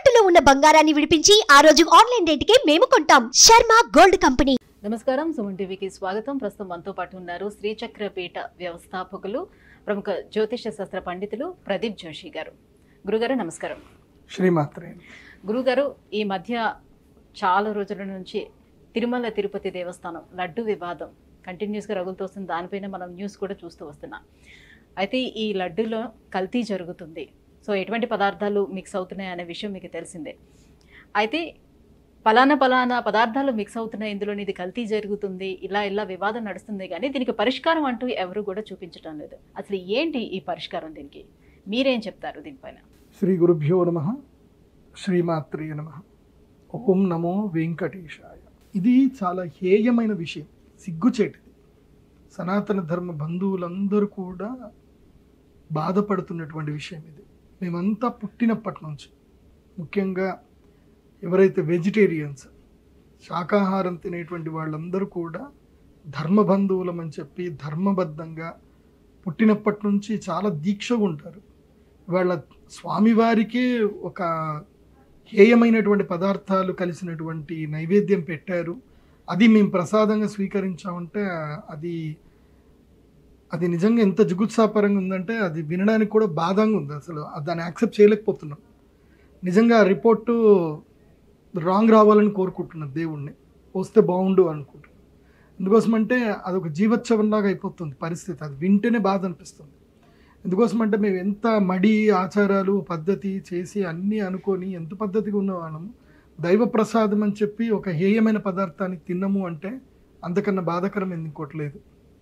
తాకట్టులో ఉన్న బంగారాన్ని విడిపించి ఆ రోజు ఆన్లైన్ రేటుకే మేము కొంటాం శర్మ గోల్డ్ కంపెనీ నమస్కారం సుమన్ టీవీకి స్వాగతం ప్రస్తుతం మనతో పాటు ఉన్నారు శ్రీచక్రపీఠ వ్యవస్థాపకులు ప్రముఖ జ్యోతిష శాస్త్ర పండితులు ప్రదీప్ జోషి గారు గురుగారు నమస్కారం శ్రీమాత్రే గురుగారు ఈ మధ్య చాలా రోజుల నుంచి తిరుమల తిరుపతి దేవస్థానం లడ్డు వివాదం కంటిన్యూస్గా రగులుతోస్తుంది దానిపైన మనం న్యూస్ కూడా చూస్తూ వస్తున్నాం అయితే ఈ లడ్డులో కల్తీ జరుగుతుంది సో ఎటువంటి పదార్థాలు మిక్స్ అవుతున్నాయి అనే విషయం మీకు తెలిసిందే అయితే పలానా పలానా పదార్థాలు మిక్స్ అవుతున్నాయి ఇందులో ఇది కల్తీ జరుగుతుంది ఇలా ఇలా వివాదం నడుస్తుంది కానీ దీనికి పరిష్కారం అంటూ ఎవరు కూడా చూపించడం లేదు అసలు ఏంటి ఈ పరిష్కారం దీనికి మీరేం చెప్తారు దీనిపైన శ్రీ గురుభ్యో నమ శ్రీమాత్రే నమ ఓం నమో వెంకటేశాయ ఇది చాలా హేయమైన విషయం సిగ్గుచేటిది సనాతన ధర్మ బంధువులందరూ కూడా బాధపడుతున్నటువంటి విషయం ఇది మేమంతా పుట్టినప్పటి నుంచి ముఖ్యంగా ఎవరైతే వెజిటేరియన్స్ శాకాహారం తినేటువంటి వాళ్ళందరూ కూడా ధర్మ బంధువులం అని చెప్పి ధర్మబద్ధంగా పుట్టినప్పటి నుంచి చాలా దీక్షగా ఉంటారు వాళ్ళ స్వామివారికే ఒక హేయమైనటువంటి పదార్థాలు కలిసినటువంటి నైవేద్యం పెట్టారు అది మేము ప్రసాదంగా స్వీకరించామంటే అది అది నిజంగా ఎంత జుగుత్సాపరంగా ఉందంటే అది వినడానికి కూడా బాధంగా ఉంది అసలు దాన్ని యాక్సెప్ట్ చేయలేకపోతున్నాం నిజంగా ఆ రిపోర్టు రాంగ్ రావాలని కోరుకుంటున్నాను దేవుణ్ణి వస్తే బాగుండు అనుకుంటున్నాను ఎందుకోసమంటే అదొక జీవోత్సవంలాగా అయిపోతుంది పరిస్థితి అది వింటేనే బాధ అనిపిస్తుంది ఎందుకోసమంటే మేము ఎంత మడి ఆచారాలు పద్ధతి చేసి అన్నీ అనుకొని ఎంత పద్ధతిగా ఉన్న వాళ్ళము దైవ ప్రసాదం అని చెప్పి ఒక హేయమైన పదార్థాన్ని తిన్నము అంటే అంతకన్నా బాధకరం ఇంకోటి లేదు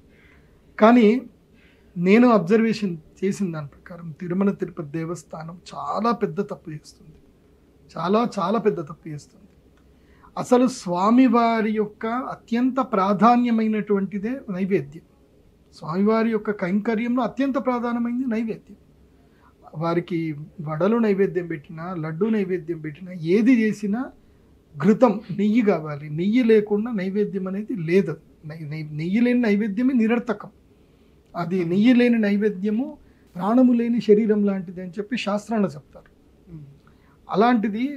కానీ నేను అబ్జర్వేషన్ చేసిన దాని ప్రకారం తిరుమల తిరుపతి దేవస్థానం చాలా పెద్ద తప్పు చేస్తుంది చాలా చాలా పెద్ద తప్పు చేస్తుంది అసలు స్వామివారి యొక్క అత్యంత ప్రాధాన్యమైనటువంటిదే నైవేద్యం స్వామివారి యొక్క కైంకర్యంలో అత్యంత ప్రధానమైనది నైవేద్యం వారికి వడలు నైవేద్యం పెట్టినా లడ్డు నైవేద్యం పెట్టినా ఏది చేసినా ఘృతం నెయ్యి కావాలి నెయ్యి లేకుండా నైవేద్యం అనేది లేదు నెయ్యి- నెయ్యి- నెయ్యి లేని నైవేద్యమే నిరర్థకం అది నెయ్యి లేని నైవేద్యము ప్రాణము లేని శరీరం లాంటిది అని చెప్పి శాస్త్రాలు చెప్తారు అలాంటిది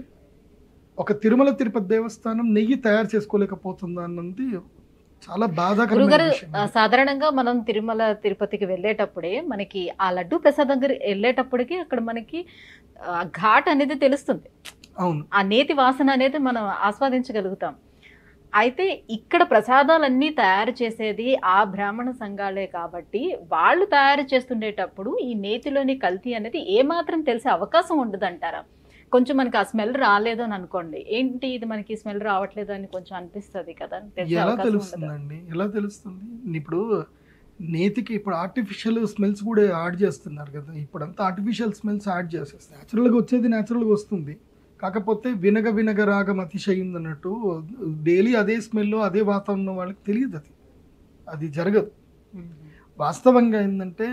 ఒక తిరుమల తిరుపతి దేవస్థానం నెయ్యి తయారు చేసుకోలేకపోతుందా అన్నది చాలా బాధాకరమైన గురుగారు విషయం ఆ, సాధారణంగా మనం తిరుమల తిరుపతికి వెళ్ళేటప్పుడే మనకి ఆ లడ్డు ప్రసాదం దగ్గర వెళ్ళేటప్పటికి అక్కడ మనకి ఆ, ఘాట్ అనేది తెలుస్తుంది అవును ఆ నేతి వాసన అనేది మనం ఆస్వాదించగలుగుతాం అయితే ఇక్కడ ప్రసాదాలన్నీ తయారు చేసేది ఆ బ్రాహ్మణ సంఘాలే కాబట్టి వాళ్ళు తయారు చేస్తుండేటప్పుడు ఈ నేతిలోని కల్తీ అనేది ఏమాత్రం తెలిసే అవకాశం ఉండదంటారా కొంచెం మనకి ఆ స్మెల్ రాలేదు అని అనుకోండి ఏంటి ఇది మనకి స్మెల్ రావట్లేదు అని కొంచెం అనిపిస్తుంది కదా తెలిసే ఎలా అవకాశం ఉండదా? తెలుస్తుందండి ఎలా తెలుస్తుంది ఇప్పుడు నేతికి ఇప్పుడు ఆర్టిఫిషియల్ స్మెల్స్ కూడా యాడ్ చేస్తున్నారు కదా ఇప్పుడంతా ఆర్టిఫిషియల్ స్మెల్స్ యాడ్ చేసేస్తారు న్యాచురల్గా వచ్చేది న్యాచురల్గా వస్తుంది కాకపోతే వినగ వినగ రాగం అతిశయింది అన్నట్టు డైలీ అదే స్మెల్ అదే వాతావరణం వాళ్ళకి తెలియదు అది అది జరగదు వాస్తవంగా ఏంటంటే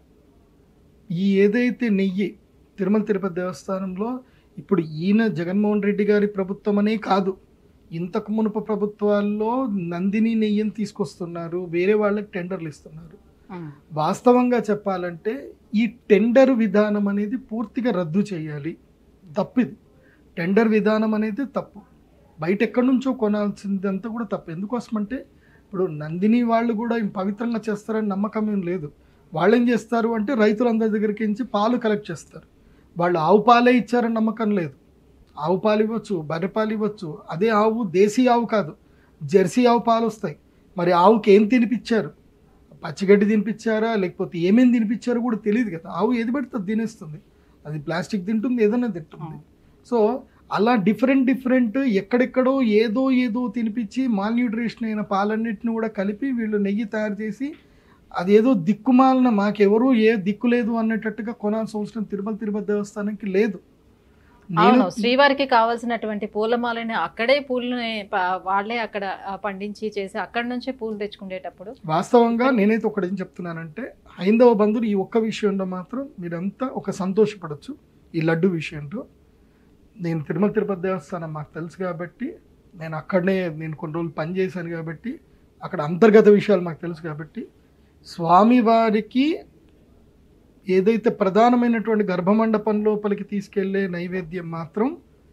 ఈ ఏదైతే నెయ్యి తిరుమల తిరుపతి దేవస్థానంలో ఇప్పుడు ఈయన జగన్మోహన్ రెడ్డి గారి ప్రభుత్వం అనే కాదు ఇంతకు మునుపు ప్రభుత్వాల్లో నందిని నెయ్యిని తీసుకొస్తున్నారు వేరే వాళ్ళకి టెండర్లు ఇస్తున్నారు ఉమ్. వాస్తవంగా చెప్పాలంటే ఈ టెండర్ విధానం అనేది పూర్తిగా రద్దు చేయాలి తప్పిది టెండర్ విధానం అనేది తప్పు బయట ఎక్కడి నుంచో కొనాల్సిందంతా కూడా తప్పు ఎందుకోసమంటే ఇప్పుడు నందిని వాళ్ళు కూడా ఏం పవిత్రంగా చేస్తారని నమ్మకం ఏం లేదు వాళ్ళు ఏం చేస్తారు అంటే రైతులందరి దగ్గరికి నుంచి పాలు కలెక్ట్ చేస్తారు వాళ్ళు ఆవు పాలే ఇచ్చారని నమ్మకం లేదు ఆవు పాలు ఇవ్వచ్చు బర్రె పాలు ఇవ్వచ్చు అదే ఆవు దేశీ ఆవు కాదు జెర్సీ ఆవు పాలు వస్తాయి మరి ఆవుకి ఏం తినిపించారు పచ్చిగడ్డి తినిపించారా లేకపోతే ఏమేమి తినిపించారో కూడా తెలియదు కదా ఆవు ఏది పెడితే అది తినేస్తుంది అది ప్లాస్టిక్ తింటుంది ఏదైనా తింటుంది సో అలా డిఫరెంట్ డిఫరెంట్ ఎక్కడెక్కడో ఏదో ఏదో తినిపించి మాల్న్యూట్రిషన్ అయిన పాలన్నిటిని కూడా కలిపి వీళ్ళు నెయ్యి తయారు చేసి అదేదో దిక్కుమాలిన మాకెవరూ ఏ దిక్కు లేదు అన్నట్టుగా కొనాల్సిన అవసరం తిరుమల తిరుపతి దేవస్థానానికి లేదు అవును శ్రీవారికి కావాల్సినటువంటి పూలమాలని అక్కడే పూలని ప- వాళ్ళే అక్కడ ఆ, పండించి చేసి అక్కడ నుంచే పూలు తెచ్చుకునేటప్పుడు వాస్తవంగా నేనైతే ఒకటి ఏం చెప్తున్నానంటే హైందవ బంధువులు ఈ ఒక్క విషయంలో మాత్రం మీరంతా ఒక సంతోషపడచ్చు ఈ లడ్డు విషయంలో నేను తిరుమల తిరుపతి దేవస్థానం మాకు తెలుసు కాబట్టి నేను అక్కడనే నేను కొన్ని రోజులు పనిచేశాను కాబట్టి అక్కడ అంతర్గత విషయాలు మాకు తెలుసు కాబట్టి స్వామివారికి ఏదైతే ప్రధానమైనటువంటి గర్భమండపం లోపలికి తీసుకెళ్లే నైవేద్యం మాత్రం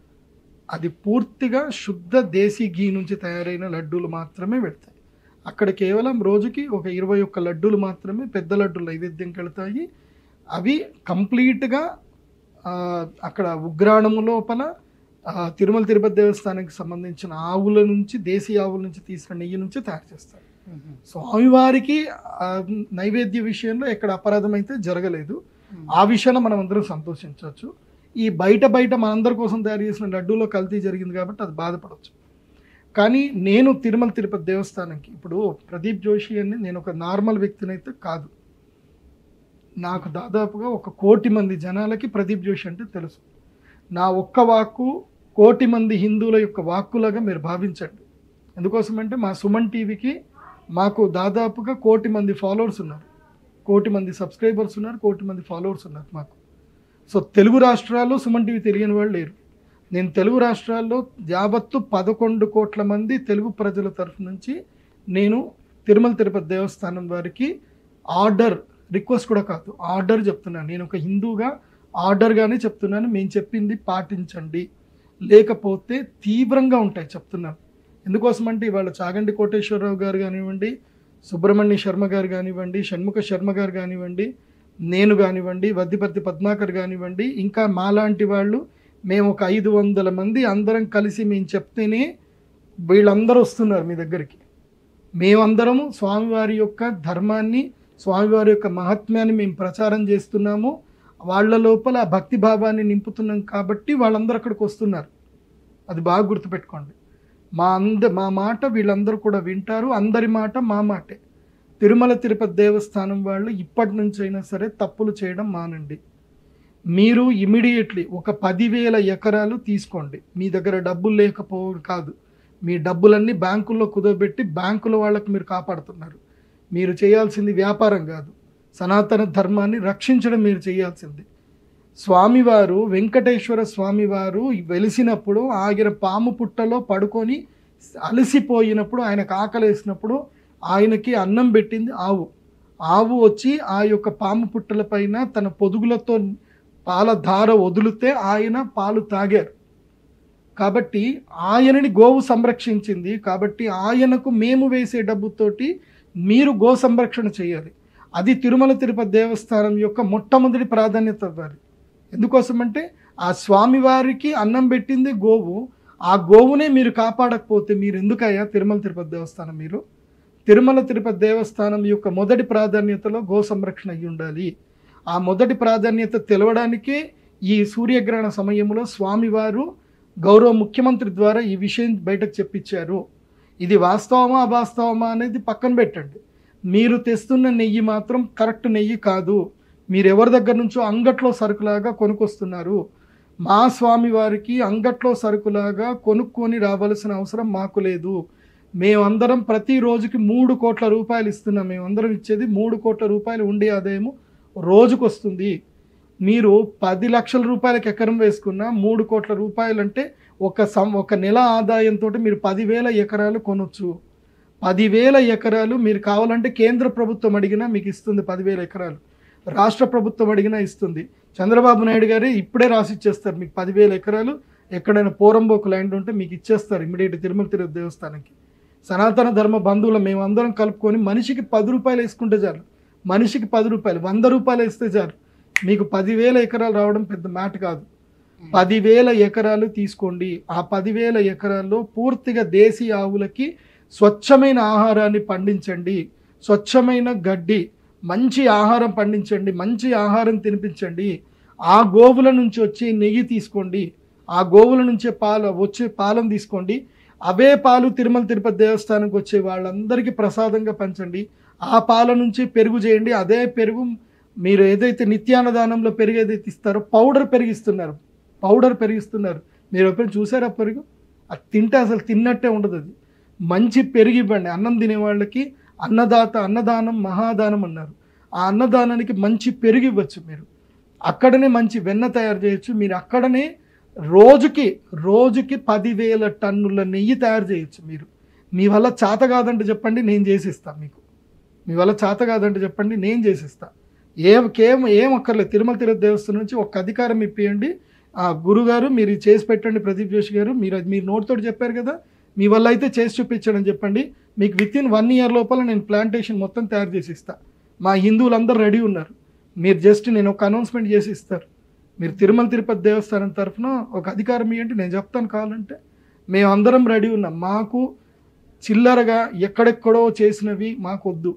అది పూర్తిగా శుద్ధ దేశీ ఘీ నుంచి తయారైన లడ్డూలు మాత్రమే పెడతాయి అక్కడ కేవలం రోజుకి ఒక ఇరవై ఒక్క లడ్డూలు మాత్రమే పెద్ద లడ్డూలు నైవేద్యంకి వెళ్తాయి అవి కంప్లీట్గా ఆ, అక్కడ ఉగ్రాణము లోపల ఆ, తిరుమల తిరుపతి దేవస్థానానికి సంబంధించిన ఆవుల నుంచి దేశీ ఆవుల నుంచి తీసిన నెయ్యి నుంచి తయారు చేస్తారు స్వామివారికి ఆ, నైవేద్య విషయంలో ఎక్కడ అపరాధం అయితే జరగలేదు ఆ విషయంలో మనం అందరం సంతోషించవచ్చు ఈ బయట బయట మనందరి కోసం తయారు చేసిన లడ్డూలో కల్తీ జరిగింది కాబట్టి అది బాధపడవచ్చు కానీ నేను తిరుమల తిరుపతి దేవస్థానంకి ఇప్పుడు ప్రదీప్ జోషి అని నేను ఒక నార్మల్ వ్యక్తినైతే కాదు నాకు దాదాపుగా ఒక కోటి మంది జనాలకి ప్రదీప్ జోషి అంటే తెలుసు నా ఒక్క వాక్కు కోటి మంది హిందువుల యొక్క వాక్కులాగా మీరు భావించండి ఎందుకోసమంటే మా సుమన్ టీవీకి మాకు దాదాపుగా కోటి మంది ఫాలోవర్స్ ఉన్నారు కోటి మంది సబ్స్క్రైబర్స్ ఉన్నారు కోటి మంది ఫాలోవర్స్ ఉన్నారు మాకు సో తెలుగు రాష్ట్రాల్లో సుమన్ టీవీ తెలియని వాళ్ళు లేరు నేను తెలుగు రాష్ట్రాల్లో యావత్తు పదకొండు కోట్ల మంది తెలుగు ప్రజల తరఫు నుంచి నేను తిరుమల తిరుపతి దేవస్థానం వారికి ఆర్డర్ రిక్వెస్ట్ కూడా కాదు ఆర్డర్ చెప్తున్నాను నేను ఒక హిందూగా ఆర్డర్గానే చెప్తున్నాను మేము చెప్పింది పాటించండి లేకపోతే తీవ్రంగా ఉంటాయి చెప్తున్నాను ఎందుకోసం అంటే ఇవాళ చాగంటి కోటేశ్వరరావు గారు కానివ్వండి సుబ్రహ్మణ్య శర్మ గారు కానివ్వండి షణ్ముఖ శర్మ గారు కానివ్వండి నేను కానివ్వండి వద్దిపత్తి పద్మాకర్ కానివ్వండి ఇంకా మాలాంటి వాళ్ళు మేము ఒక ఐదు వందల మంది అందరం కలిసి మేము చెప్తేనే వీళ్ళందరూ వస్తున్నారు మీ దగ్గరికి మేమందరము స్వామివారి యొక్క ధర్మాన్ని స్వామివారి యొక్క మహాత్మ్యాన్ని మేము ప్రచారం చేస్తున్నాము వాళ్ళ లోపల ఆ భక్తి భావాన్ని నింపుతున్నాం కాబట్టి వాళ్ళందరూ అక్కడికి వస్తున్నారు అది బాగా గుర్తుపెట్టుకోండి మా అంద మా మాట వీళ్ళందరూ కూడా వింటారు అందరి మాట మా మాటే తిరుమల తిరుపతి దేవస్థానం వాళ్ళు ఇప్పటి నుంచి అయినా సరే తప్పులు చేయడం మానండి మీరు ఇమీడియట్లీ ఒక పదివేల ఎకరాలు తీసుకోండి మీ దగ్గర డబ్బులు లేకపో కాదు మీ డబ్బులన్నీ బ్యాంకుల్లో కుదవబెట్టి బ్యాంకుల వాళ్ళకు మీరు కాపాడుతున్నారు మీరు చేయాల్సింది వ్యాపారం కాదు సనాతన ధర్మాన్ని రక్షించడం మీరు చేయాల్సింది స్వామివారు వెంకటేశ్వర స్వామివారు వెలిసినప్పుడు ఆయన పాము పుట్టలో పడుకొని అలసిపోయినప్పుడు ఆయనకు ఆకలేసినప్పుడు ఆయనకి అన్నం పెట్టింది ఆవు ఆవు వచ్చి ఆ యొక్క పాము పుట్టల పైన తన పొదుగులతో పాల ధార వదిలితే ఆయన పాలు తాగారు కాబట్టి ఆయనని గోవు సంరక్షించింది కాబట్టి ఆయనకు మేము వేసే డబ్బుతోటి మీరు గో సంరక్షణ చేయాలి అది తిరుమల తిరుపతి దేవస్థానం యొక్క మొట్టమొదటి ప్రాధాన్యత ఇవ్వాలి ఎందుకోసమంటే ఆ స్వామివారికి అన్నం పెట్టింది గోవు ఆ గోవునే మీరు కాపాడకపోతే మీరు ఎందుకయ్యా తిరుమల తిరుపతి దేవస్థానం మీరు తిరుమల తిరుపతి దేవస్థానం యొక్క మొదటి ప్రాధాన్యతలో గో సంరక్షణ అయి ఉండాలి ఆ మొదటి ప్రాధాన్యత తెలవడానికే ఈ సూర్యగ్రహణ సమయంలో స్వామివారు గౌరవ ముఖ్యమంత్రి ద్వారా ఈ విషయం బయటకు చెప్పించారు ఇది వాస్తవమా అవాస్తవమా అనేది పక్కన పెట్టండి మీరు తెస్తున్న నెయ్యి మాత్రం కరెక్ట్ నెయ్యి కాదు మీరు ఎవరి దగ్గర నుంచో అంగట్లో సరుకులాగా కొనుక్కొస్తున్నారు మా స్వామి వారికి అంగట్లో సరుకులాగా కొనుక్కొని రావాల్సిన అవసరం మాకు లేదు మేమందరం ప్రతి రోజుకి మూడు కోట్ల రూపాయలు ఇస్తున్నాం మేమందరం ఇచ్చేది మూడు కోట్ల రూపాయలు ఉండే ఆదాయము రోజుకు వస్తుంది మీరు పది లక్షల రూపాయలకు ఎకరం వేసుకున్న మూడు కోట్ల రూపాయలు అంటే ఒక సం ఒక నెల ఆదాయంతో మీరు పదివేల ఎకరాలు కొనొచ్చు పదివేల ఎకరాలు మీరు కావాలంటే కేంద్ర ప్రభుత్వం అడిగినా మీకు ఇస్తుంది పదివేల ఎకరాలు రాష్ట్ర ప్రభుత్వం అడిగినా ఇస్తుంది చంద్రబాబు నాయుడు గారే ఇప్పుడే రాసి ఇచ్చేస్తారు మీకు పదివేల ఎకరాలు ఎక్కడైనా పోరంబోకు ల్యాండ్ ఉంటే మీకు ఇచ్చేస్తారు ఇమ్మీడియట్ తిరుమల తిరుపతి దేవస్థానానికి సనాతన ధర్మ బంధువులు మేమందరం కలుపుకొని మనిషికి పది రూపాయలు వేసుకుంటే చాలు మనిషికి పది రూపాయలు వంద రూపాయలు వేస్తే చాలు మీకు పదివేల ఎకరాలు రావడం పెద్ద మ్యాట్ కాదు పదివేల ఎకరాలు తీసుకోండి ఆ పదివేల ఎకరాల్లో పూర్తిగా దేశీ ఆవులకి స్వచ్ఛమైన ఆహారాన్ని పండించండి స్వచ్ఛమైన గడ్డి మంచి ఆహారం పండించండి మంచి ఆహారం తినిపించండి ఆ గోవుల నుంచి వచ్చే నెయ్యి తీసుకోండి ఆ గోవుల నుంచే పాల వచ్చే పాలను తీసుకోండి అవే పాలు తిరుమల తిరుపతి దేవస్థానంకి వచ్చే వాళ్ళందరికీ ప్రసాదంగా పంచండి ఆ పాల నుంచి పెరుగు చేయండి అదే పెరుగు మీరు ఏదైతే నిత్యాన్నదానంలో పెరుగు ఏదైతే ఇస్తారో పౌడర్ పెరిగిస్తున్నారు పౌడర్ పెరిగిస్తున్నారు మీరు ఎప్పుడైనా చూసారా పెరుగు అది తింటే అసలు తిన్నట్టే ఉండదు అది మంచి పెరుగు ఇవ్వండి అన్నం తినే వాళ్ళకి అన్నదాత అన్నదానం మహాదానం అన్నారు ఆ అన్నదానానికి మంచి పెరుగు ఇవ్వచ్చు మీరు అక్కడనే మంచి వెన్న తయారు చేయొచ్చు మీరు అక్కడనే రోజుకి రోజుకి పదివేల టన్నుల నెయ్యి తయారు చేయొచ్చు మీరు మీ వల్ల చేత కాదంటే చెప్పండి నేను చేసిస్తా మీకు మీ వల్ల చేత కాదంటే చెప్పండి నేను చేసిస్తా ఏం కేం ఏం అక్కర్లేదు తిరుమల తిరుపతి దేవస్థానం నుంచి ఒక అధికారం ఇప్పియండి ఆ గురుగారు మీరు ఇది చేసి పెట్టండి ప్రదీప్ జోషి గారు మీరు అది మీరు నోటితో చెప్పారు కదా మీ వల్ల అయితే చేసి చూపించడం చెప్పండి మీకు విత్ ఇన్ వన్ ఇయర్ లోపల నేను ప్లాంటేషన్ మొత్తం తయారు చేసి ఇస్తా మా హిందువులందరూ రెడీ ఉన్నారు మీరు జస్ట్ నేను ఒక అనౌన్స్మెంట్ చేసి ఇస్తారు మీరు తిరుమల తిరుపతి దేవస్థానం తరఫున ఒక అధికారం ఇవ్వండి నేను చెప్తాను కావాలంటే మేము అందరం రెడీ ఉన్నాం మాకు చిల్లరగా ఎక్కడెక్కడో చేసినవి మాకొద్దు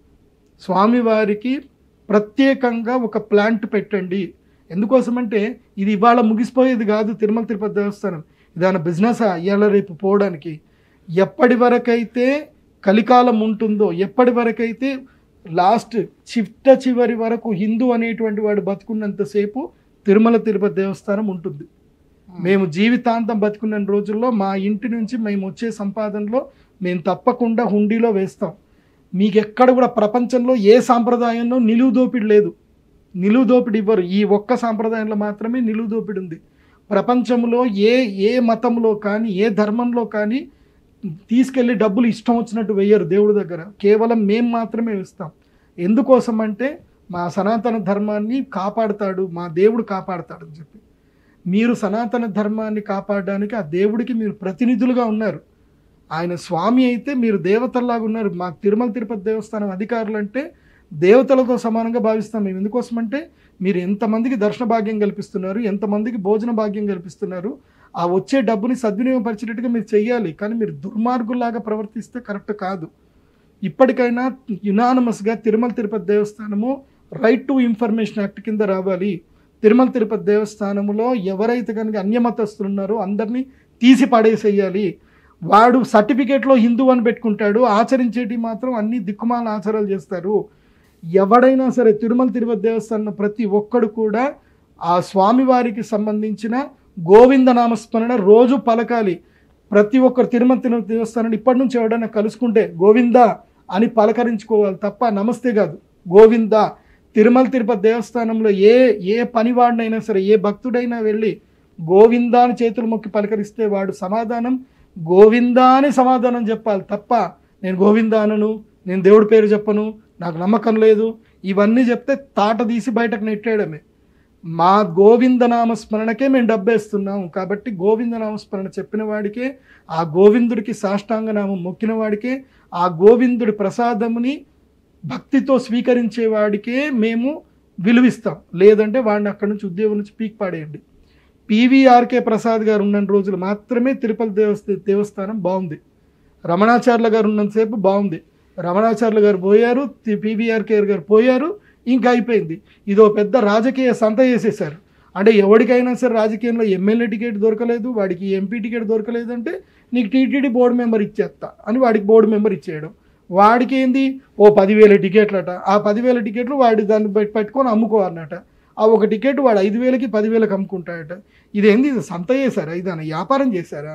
స్వామివారికి ప్రత్యేకంగా ఒక ప్లాంట్ పెట్టండి ఎందుకోసమంటే ఇది ఇవాళ ముగిసిపోయేది కాదు తిరుమల తిరుపతి దేవస్థానం ఇదాని బిజినెస్ ఇవాళ రేపు పోవడానికి ఎప్పటి వరకైతే కలికాలం ఉంటుందో ఎప్పటి వరకైతే లాస్ట్ చిట్ట చివరి వరకు హిందూ అనేటువంటి వాడు బతుకున్నంతసేపు తిరుమల తిరుపతి దేవస్థానం ఉంటుంది మేము జీవితాంతం బతుకున్న రోజుల్లో మా ఇంటి నుంచి మేము వచ్చే సంపాదనలో మేము తప్పకుండా హుండీలో వేస్తాం మీకు ఎక్కడ కూడా ప్రపంచంలో ఏ సాంప్రదాయంలో నిలువు దోపిడి లేదు నిలువు దోపిడి ఇవ్వరు ఈ ఒక్క సాంప్రదాయంలో మాత్రమే నిలువు దోపిడి ఉంది ప్రపంచంలో ఏ ఏ మతంలో కానీ ఏ ధర్మంలో కానీ తీసుకెళ్ళి డబ్బులు ఇష్టం వచ్చినట్టు వెయ్యరు దేవుడి దగ్గర కేవలం మేము మాత్రమే ఇస్తాం ఎందుకోసం అంటే మా సనాతన ధర్మాన్ని కాపాడుతాడు మా దేవుడు కాపాడుతాడు అని చెప్పి మీరు సనాతన ధర్మాన్ని కాపాడడానికి ఆ దేవుడికి మీరు ప్రతినిధులుగా ఉన్నారు ఆయన స్వామి అయితే మీరు దేవతల్లాగా ఉన్నారు మాకు తిరుమల తిరుపతి దేవస్థానం అధికారులు అంటే దేవతలతో సమానంగా భావిస్తాం మేము ఎందుకోసమంటే మీరు ఎంతమందికి దర్శన భాగ్యం కల్పిస్తున్నారు ఎంతమందికి భోజన భాగ్యం కల్పిస్తున్నారు ఆ వచ్చే డబ్బుని సద్వినియోగపరిచేటట్టుగా మీరు చెయ్యాలి కానీ మీరు దుర్మార్గుల్లాగా ప్రవర్తిస్తే కరెక్ట్ కాదు ఇప్పటికైనా యునానమస్గా తిరుమల తిరుపతి దేవస్థానము రైట్ టు ఇన్ఫర్మేషన్ యాక్ట్ కింద రావాలి తిరుమల తిరుపతి దేవస్థానములో ఎవరైతే కనుక అన్యమతస్తులు ఉన్నారో అందరినీ తీసి పడేసేయాలి వాడు సర్టిఫికేట్లో హిందూ అని పెట్టుకుంటాడు ఆచరించేటి మాత్రం అన్ని దిక్కుమాల ఆచారాలు చేస్తారు ఎవడైనా సరే తిరుమల తిరుపతి దేవస్థానం ప్రతి ఒక్కడు కూడా ఆ స్వామివారికి సంబంధించిన గోవింద నామస్మరణ రోజు పలకాలి ప్రతి ఒక్కరు తిరుమల తిరుపతి దేవస్థానం ఇప్పటి నుంచి ఎవడైనా కలుసుకుంటే గోవింద అని పలకరించుకోవాలి తప్ప నమస్తే కాదు గోవింద తిరుమల తిరుపతి దేవస్థానంలో ఏ ఏ పనివాడినైనా సరే ఏ భక్తుడైనా వెళ్ళి గోవిందా అని చేతులు మొక్కి పలకరిస్తే వాడు సమాధానం గోవిందా అని సమాధానం చెప్పాలి తప్ప నేను గోవిందా అనను నేను దేవుడి పేరు చెప్పను నాకు నమ్మకం లేదు ఇవన్నీ చెప్తే తాట తీసి బయటకు నెట్టేయడమే మా గోవింద నామస్మరణకే మేము డబ్బేస్తున్నాం కాబట్టి గోవింద నామస్మరణ చెప్పిన వాడికే ఆ గోవిందుడికి సాష్టాంగ నామం మొక్కిన వాడికే ఆ గోవిందుడి ప్రసాదముని భక్తితో స్వీకరించే వాడికే మేము విలువిస్తాం లేదంటే వాడిని అక్కడి నుంచి ఉద్యోగం నుంచి పీక్ పాడేయండి పివిఆర్కే ప్రసాద్ గారు ఉన్న రోజులు మాత్రమే తిరుపతి దేవస్థ దేవస్థానం బాగుంది రమణాచార్యుల గారు ఉన్నంతసేపు బాగుంది రమణాచార్యుల గారు పోయారు పివిఆర్కే గారు పోయారు ఇంకా అయిపోయింది ఇదో పెద్ద రాజకీయ సంత చేసేసారు అంటే ఎవరికైనా సరే రాజకీయంలో ఎమ్మెల్యే టికెట్ దొరకలేదు వాడికి ఎంపీ టికెట్ దొరకలేదంటే నీకు టీటీడీ బోర్డు మెంబర్ ఇచ్చేస్తా అని వాడికి బోర్డు మెంబర్ ఇచ్చేయడం వాడికి ఏంది ఓ పదివేల టికెట్లట ఆ పదివేల టికెట్లు వాడి దాన్ని పెట్- పెట్టుకొని అమ్ముకోవాలన్నట ఆ ఒక టికెట్ వాడు ఐదు వేలకి పదివేలకు అమ్ముకుంటాడట ఇదేంది ఇది సంత చేశారా ఇది అని వ్యాపారం చేశారా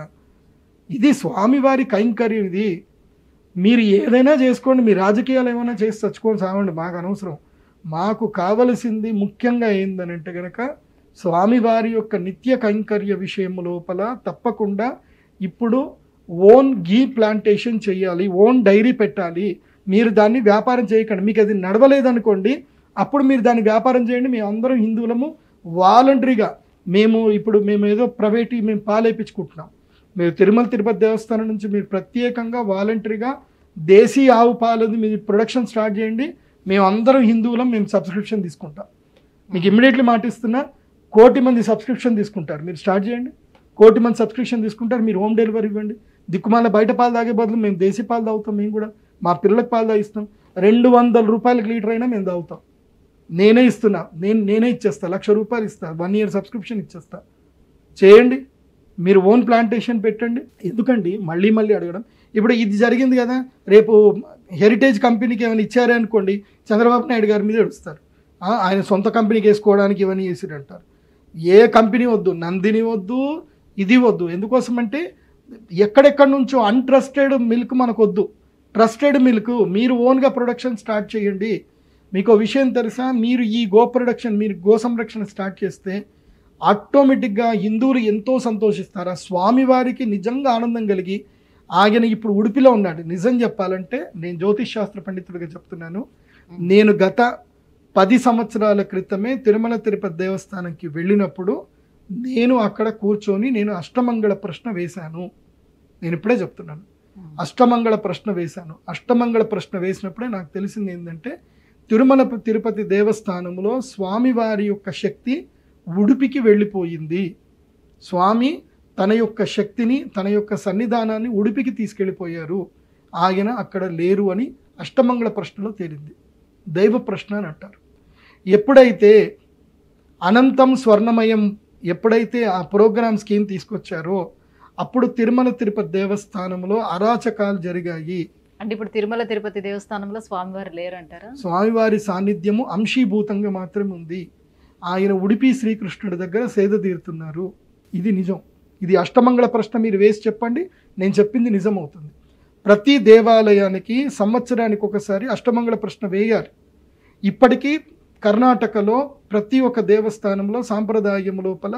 ఇది స్వామివారి కైంకర్యం ఇది మీరు ఏదైనా చేసుకోండి మీ రాజకీయాలు ఏమైనా చేసి చచ్చుకొని సాగండి మాకు అనవసరం మాకు కావలసింది ముఖ్యంగా ఏందనంటే గనక స్వామివారి యొక్క నిత్య కైంకర్య విషయం లోపల తప్పకుండా ఇప్పుడు ఓన్ గీ ప్లాంటేషన్ చేయాలి ఓన్ డైరీ పెట్టాలి మీరు దాన్ని వ్యాపారం చేయకండి మీకు అది నడవలేదనుకోండి అప్పుడు మీరు దాన్ని వ్యాపారం చేయండి మేము అందరం హిందువులము వాలంటరీగా మేము ఇప్పుడు మేము ఏదో ప్రైవేట్ మేము పాలేపించుకుంటున్నాం మీరు తిరుమల తిరుపతి దేవస్థానం నుంచి మీరు ప్రత్యేకంగా వాలంటరీగా దేశీ ఆవు పాలది మీరు ప్రొడక్షన్ స్టార్ట్ చేయండి మేము అందరం హిందువులం మేము సబ్స్క్రిప్షన్ తీసుకుంటాం మీకు ఇమ్మీడియట్లీ మాటిస్తున్నా కోటి మంది సబ్స్క్రిప్షన్ తీసుకుంటారు మీరు స్టార్ట్ చేయండి కోటి మంది సబ్స్క్రిప్షన్ తీసుకుంటారు మీరు హోమ్ డెలివరీ ఇవ్వండి దిక్కుమాల బయట పాలు తాగే బదులు మేము దేశీ పాలు తాగుతాం మేము కూడా మా పిల్లలకు పాలు తాగిస్తాం రెండు వందల రూపాయలకి లీటర్ అయినా మేము తాగుతాం నేనే ఇస్తున్నా నేను నేనే ఇచ్చేస్తా లక్ష రూపాయలు ఇస్తా వన్ ఇయర్ సబ్స్క్రిప్షన్ ఇచ్చేస్తా చేయండి మీరు ఓన్ ప్లాంటేషన్ పెట్టండి ఎందుకండి మళ్ళీ మళ్ళీ అడగడం ఇప్పుడు ఇది జరిగింది కదా రేపు హెరిటేజ్ కంపెనీకి ఏమైనా ఇచ్చారే అనుకోండి చంద్రబాబు నాయుడు గారి మీద ఏడుస్తారు ఆ, ఆయన సొంత కంపెనీకి వేసుకోవడానికి ఇవన్నీ చేసిరు అంటారు ఏ కంపెనీ వద్దు నందిని వద్దు ఇది వద్దు ఎందుకోసం అంటే ఎక్కడెక్కడి నుంచో అన్ట్రస్టెడ్ మిల్క్ మనకు వద్దు ట్రస్టెడ్ మిల్క్ మీరు ఓన్గా ప్రొడక్షన్ స్టార్ట్ చేయండి మీకు ఓ విషయం తెలుసా మీరు ఈ గో ప్రొడక్షన్ మీరు గో సంరక్షణ స్టార్ట్ చేస్తే ఆటోమేటిక్గా హిందువులు ఎంతో సంతోషిస్తారు ఆ స్వామివారికి నిజంగా ఆనందం కలిగి ఆయన ఇప్పుడు ఉడిపిలో ఉన్నాడు నిజం చెప్పాలంటే నేను జ్యోతిష్ శాస్త్ర పండితుడిగా చెప్తున్నాను నేను గత పది సంవత్సరాల క్రితమే తిరుమల తిరుపతి దేవస్థానంకి వెళ్ళినప్పుడు నేను అక్కడ కూర్చొని నేను అష్టమంగళ ప్రశ్న వేశాను నేను ఇప్పుడే చెప్తున్నాను అష్టమంగళ ప్రశ్న వేశాను అష్టమంగళ ప్రశ్న వేసినప్పుడే నాకు తెలిసింది ఏంటంటే తిరుమల తిరుపతి దేవస్థానంలో స్వామివారి యొక్క శక్తి ఉడిపికి వెళ్ళిపోయింది స్వామి తన యొక్క శక్తిని తన యొక్క సన్నిధానాన్ని ఉడిపికి తీసుకెళ్ళిపోయారు ఆయన అక్కడ లేరు అని అష్టమంగళ ప్రశ్నలో తేలింది దైవ ప్రశ్న అని అంటారు ఎప్పుడైతే అనంతం స్వర్ణమయం ఎప్పుడైతే ఆ ప్రోగ్రామ్ స్కీమ్ తీసుకొచ్చారో అప్పుడు తిరుమల తిరుపతి దేవస్థానంలో అరాచకాలు జరిగాయి అంటే ఇప్పుడు తిరుమల తిరుపతి దేవస్థానంలో స్వామివారు లేరంటారా స్వామివారి సాన్నిధ్యము అంశీభూతంగా మాత్రమే ఉంది ఆయన ఉడిపి శ్రీకృష్ణుడి దగ్గర సేద తీరుతున్నారు ఇది నిజం ఇది అష్టమంగళ ప్రశ్న మీరు వేసి చెప్పండి నేను చెప్పింది నిజం అవుతుంది ప్రతి దేవాలయానికి సంవత్సరానికి ఒకసారి అష్టమంగళ ప్రశ్న వేయాలి ఇప్పటికీ కర్ణాటకలో ప్రతి ఒక్క దేవస్థానంలో సాంప్రదాయం లోపల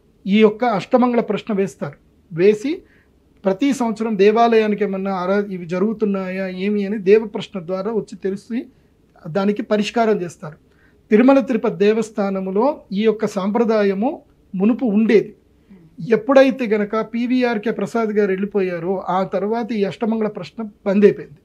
ఈ యొక్క అష్టమంగళ ప్రశ్న వేస్తారు వేసి ప్రతి సంవత్సరం దేవాలయానికి ఏమన్నా ఆరా ఇవి జరుగుతున్నాయా ఏమి అని దేవ ప్రశ్న ద్వారా వచ్చి తెలిసి దానికి పరిష్కారం చేస్తారు తిరుమల తిరుపతి దేవస్థానములో ఈ యొక్క సాంప్రదాయము మునుపు ఉండేది ఎప్పుడైతే గనక పివిఆర్కే ప్రసాద్ గారు వెళ్ళిపోయారో ఆ తర్వాత ఈ అష్టమంగళ ప్రశ్న బంద్ అయిపోయింది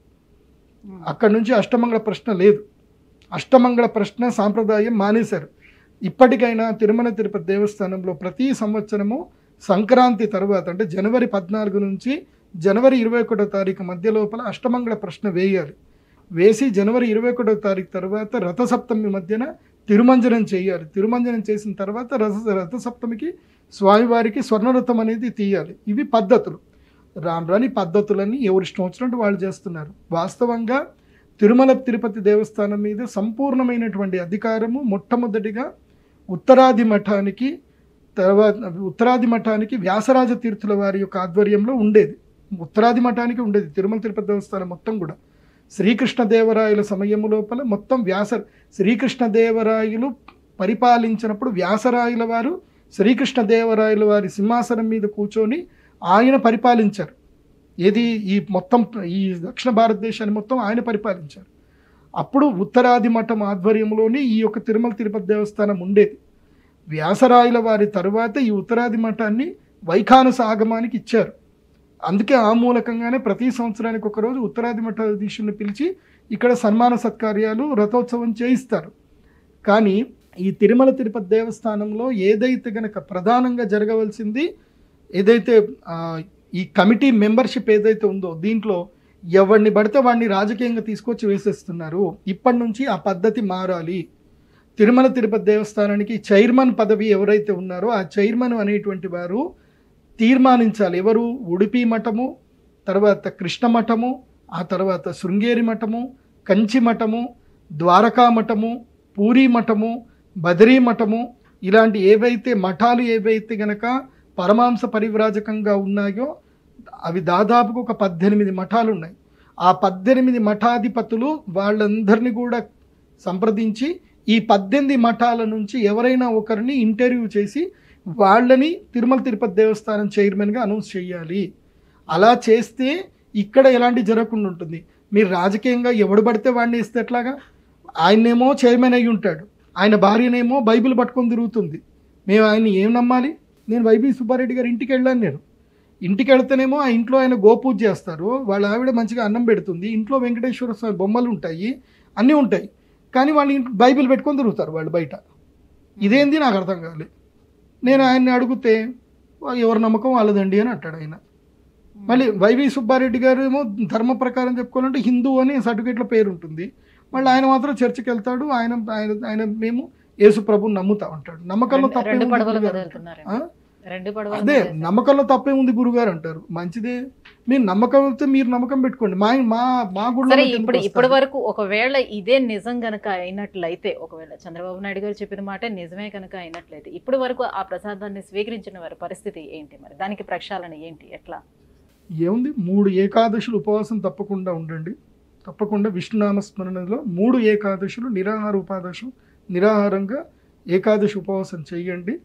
అక్కడి నుంచి అష్టమంగళ ప్రశ్న లేదు అష్టమంగళ ప్రశ్న సాంప్రదాయం మానేశారు ఇప్పటికైనా తిరుమల తిరుపతి దేవస్థానంలో ప్రతి సంవత్సరము సంక్రాంతి తర్వాత అంటే జనవరి పద్నాలుగు నుంచి జనవరి ఇరవై ఒకటో తారీఖు మధ్య లోపల అష్టమంగళ ప్రశ్న వేయాలి వేసి జనవరి ఇరవై ఒకటో తారీఖు తర్వాత రథసప్తమి మధ్యన తిరుమంజనం చేయాలి తిరుమంజనం చేసిన తర్వాత రథ రథసప్తమికి స్వామివారికి స్వర్ణరథం అనేది తీయాలి ఇవి పద్ధతులు రాను రాని పద్ధతులన్నీ ఎవరి ఇష్టం వచ్చినట్టు వాళ్ళు చేస్తున్నారు వాస్తవంగా తిరుమల తిరుపతి దేవస్థానం మీద సంపూర్ణమైనటువంటి అధికారము మొట్టమొదటిగా ఉత్తరాది మఠానికి తర్వాత ఉత్తరాది మఠానికి వ్యాసరాజ తీర్థుల వారి యొక్క ఆధ్వర్యంలో ఉండేది ఉత్తరాది మఠానికి ఉండేది తిరుమల తిరుపతి దేవస్థానం మొత్తం కూడా శ్రీకృష్ణదేవరాయల సమయము లోపల మొత్తం వ్యాస శ్రీకృష్ణదేవరాయలు పరిపాలించినప్పుడు వ్యాసరాయల వారు శ్రీకృష్ణదేవరాయల వారి సింహాసనం మీద కూర్చొని ఆయన పరిపాలించారు ఏది ఈ మొత్తం ఈ దక్షిణ భారతదేశాన్ని మొత్తం ఆయన పరిపాలించారు అప్పుడు ఉత్తరాది మఠం ఆధ్వర్యంలోనే ఈ యొక్క తిరుమల తిరుపతి దేవస్థానం ఉండేది వ్యాసరాయల వారి తరువాత ఈ ఉత్తరాది మఠాన్ని వైఖానస ఆగమానికి ఇచ్చారు అందుకే ఆ మూలకంగానే ప్రతి సంవత్సరానికి ఒకరోజు ఉత్తరాది మఠాధీశుల్ని పిలిచి ఇక్కడ సన్మాన సత్కార్యాలు రథోత్సవం చేయిస్తారు కానీ ఈ తిరుమల తిరుపతి దేవస్థానంలో ఏదైతే గనక ప్రధానంగా జరగవలసింది ఏదైతే ఆ, ఈ కమిటీ మెంబర్షిప్ ఏదైతే ఉందో దీంట్లో ఎవరిని పడితే వాడిని రాజకీయంగా తీసుకొచ్చి వేసేస్తున్నారు ఇప్పటి నుంచి ఆ పద్ధతి మారాలి తిరుమల తిరుపతి దేవస్థానానికి చైర్మన్ పదవి ఎవరైతే ఉన్నారో ఆ చైర్మన్ అనేటువంటి వారు తీర్మానించాలి ఎవరు ఉడిపి మఠము తర్వాత కృష్ణ మఠము ఆ తర్వాత శృంగేరి మఠము కంచి మఠము ద్వారకా మఠము పూరీ మఠము బదరీ మఠము ఇలాంటి ఏవైతే మఠాలు ఏవైతే గనక పరమాంస పరివ్రాజకంగా ఉన్నాయో అవి దాదాపుగా ఒక పద్దెనిమిది మఠాలు ఉన్నాయి ఆ పద్దెనిమిది మఠాధిపతులు వాళ్ళందరినీ కూడా సంప్రదించి ఈ పద్దెనిమిది మఠాల నుంచి ఎవరైనా ఒకరిని ఇంటర్వ్యూ చేసి వాళ్ళని తిరుమల తిరుపతి దేవస్థానం చైర్మన్గా అనౌన్స్ చేయాలి అలా చేస్తే ఇక్కడ ఎలాంటి జరగకుండా ఉంటుంది మీరు రాజకీయంగా ఎవడు పడితే వాడిని ఇస్తే ఎట్లాగా ఆయనేమో చైర్మన్ అయి ఉంటాడు ఆయన భార్యనేమో బైబిల్ పట్టుకొని తిరుగుతుంది మేము ఆయన్ని ఏం నమ్మాలి నేను వైబీ సుబ్బారెడ్డి గారి ఇంటికి వెళ్ళాను నేను ఇంటికి వెళ్తేనేమో ఆ ఇంట్లో ఆయన గోపూజ చేస్తారు వాళ్ళ ఆవిడ మంచిగా అన్నం పెడుతుంది ఇంట్లో వెంకటేశ్వర స్వామి బొమ్మలు ఉంటాయి అన్నీ ఉంటాయి కానీ వాళ్ళు ఇంట్లో బైబిల్ పెట్టుకొని తిరుగుతారు వాళ్ళు బయట ఇదేంది నాకు అర్థం కాలేదు నేను ఆయన్ని అడిగితే "వా- ఎవరి నమ్మకం వాళ్ళదండి అని అంటాడు ఆయన మళ్ళీ వైవి సుబ్బారెడ్డి గారు ఏమో ధర్మ ప్రకారం చెప్పుకోవాలంటే హిందూ అని సర్టిఫికేట్లో పేరు ఉంటుంది మళ్ళీ ఆయన మాత్రం చర్చికి వెళ్తాడు ఆయన ఆయన ఆయన మేము యేసు ప్రభుని నమ్ముతా ఉంటాడు నమ్మకంలో రెండు- తప్పే రెండు ఉంది పడవల మీద గురుగారు వెళ్తున్నారు ఆ? రెండు పడవల అదే మీద వెళ్తున్నారు. నమ్మకంలో తప్పే ఉంది గురుగారు అంటారు మంచిదే మీరు నమ్మకం అయితే మీరు నమ్మకం పెట్టుకోండి మా మా మా గుడిలో సరే ఎందుకు ఇప్పుడు వస్తారు? ఇప్పటి వరకు ఒకవేళ ఇదే నిజం గనక అయినట్లయితే ఒకవేళ చంద్రబాబు నాయుడు గారు చెప్పిన మాట నిజమే కనుక అయినట్లయితే ఇప్పటి వరకు ఆ ప్రసాదాన్ని స్వీకరించిన వారి పరిస్థితి ఏంటి మరి దానికి ప్రక్షాళన ఏంటి ఎట్లా ఏముంది మూడు ఏకాదశులు ఉపవాసం తప్పకుండా ఉండండి తప్పకుండా విష్ణునామ స్మరణలో మూడు ఏకాదశులు నిరాహార ఉపాదశం నిరాహారంగా ఏకాదశి ఉపవాసం చేయండి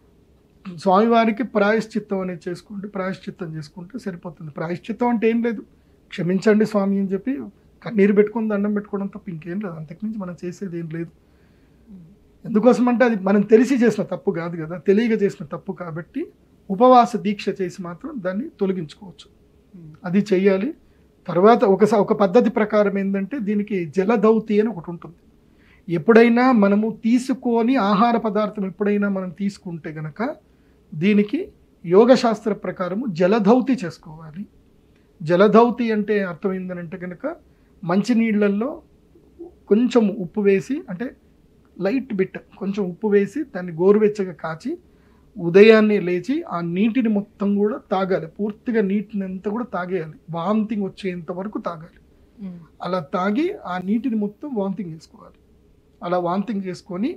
స్వామివారికి ప్రాయశ్చిత్తం అనేది చేసుకోండి ప్రాయశ్చిత్తం చేసుకుంటే సరిపోతుంది ప్రాయశ్చిత్తం అంటే ఏం లేదు క్షమించండి స్వామి అని చెప్పి కన్నీరు పెట్టుకొని దండం పెట్టుకోవడం తప్ప ఇంకేం లేదు అంతకుమించి మనం చేసేది ఏం లేదు ఎందుకోసం అంటే అది మనం తెలిసి చేసిన తప్పు కాదు కదా తెలియక చేసిన తప్పు కాబట్టి ఉపవాస దీక్ష చేసి మాత్రం దాన్ని తొలగించుకోవచ్చు అది చెయ్యాలి తర్వాత ఒక ఒక పద్ధతి ప్రకారం ఏంటంటే దీనికి జలదౌతి అని ఒకటి ఉంటుంది ఎప్పుడైనా మనము తీసుకొని ఆహార పదార్థం ఎప్పుడైనా మనం తీసుకుంటే గనక దీనికి యోగశాస్త్ర ప్రకారము జలధౌతి చేసుకోవాలి జలధౌతి అంటే అర్థం ఏంటంటే కనుక మంచినీళ్ళల్లో కొంచెం ఉప్పు వేసి అంటే లైట్ బిట్ కొంచెం ఉప్పు వేసి దాన్ని గోరువెచ్చగా కాచి ఉదయాన్నే లేచి ఆ నీటిని మొత్తం కూడా తాగాలి పూర్తిగా నీటిని అంతా కూడా తాగేయాలి వామిటింగ్ వచ్చేంత వరకు తాగాలి అలా తాగి ఆ నీటిని మొత్తం వామిటింగ్ చేసుకోవాలి అలా వామిటింగ్ చేసుకొని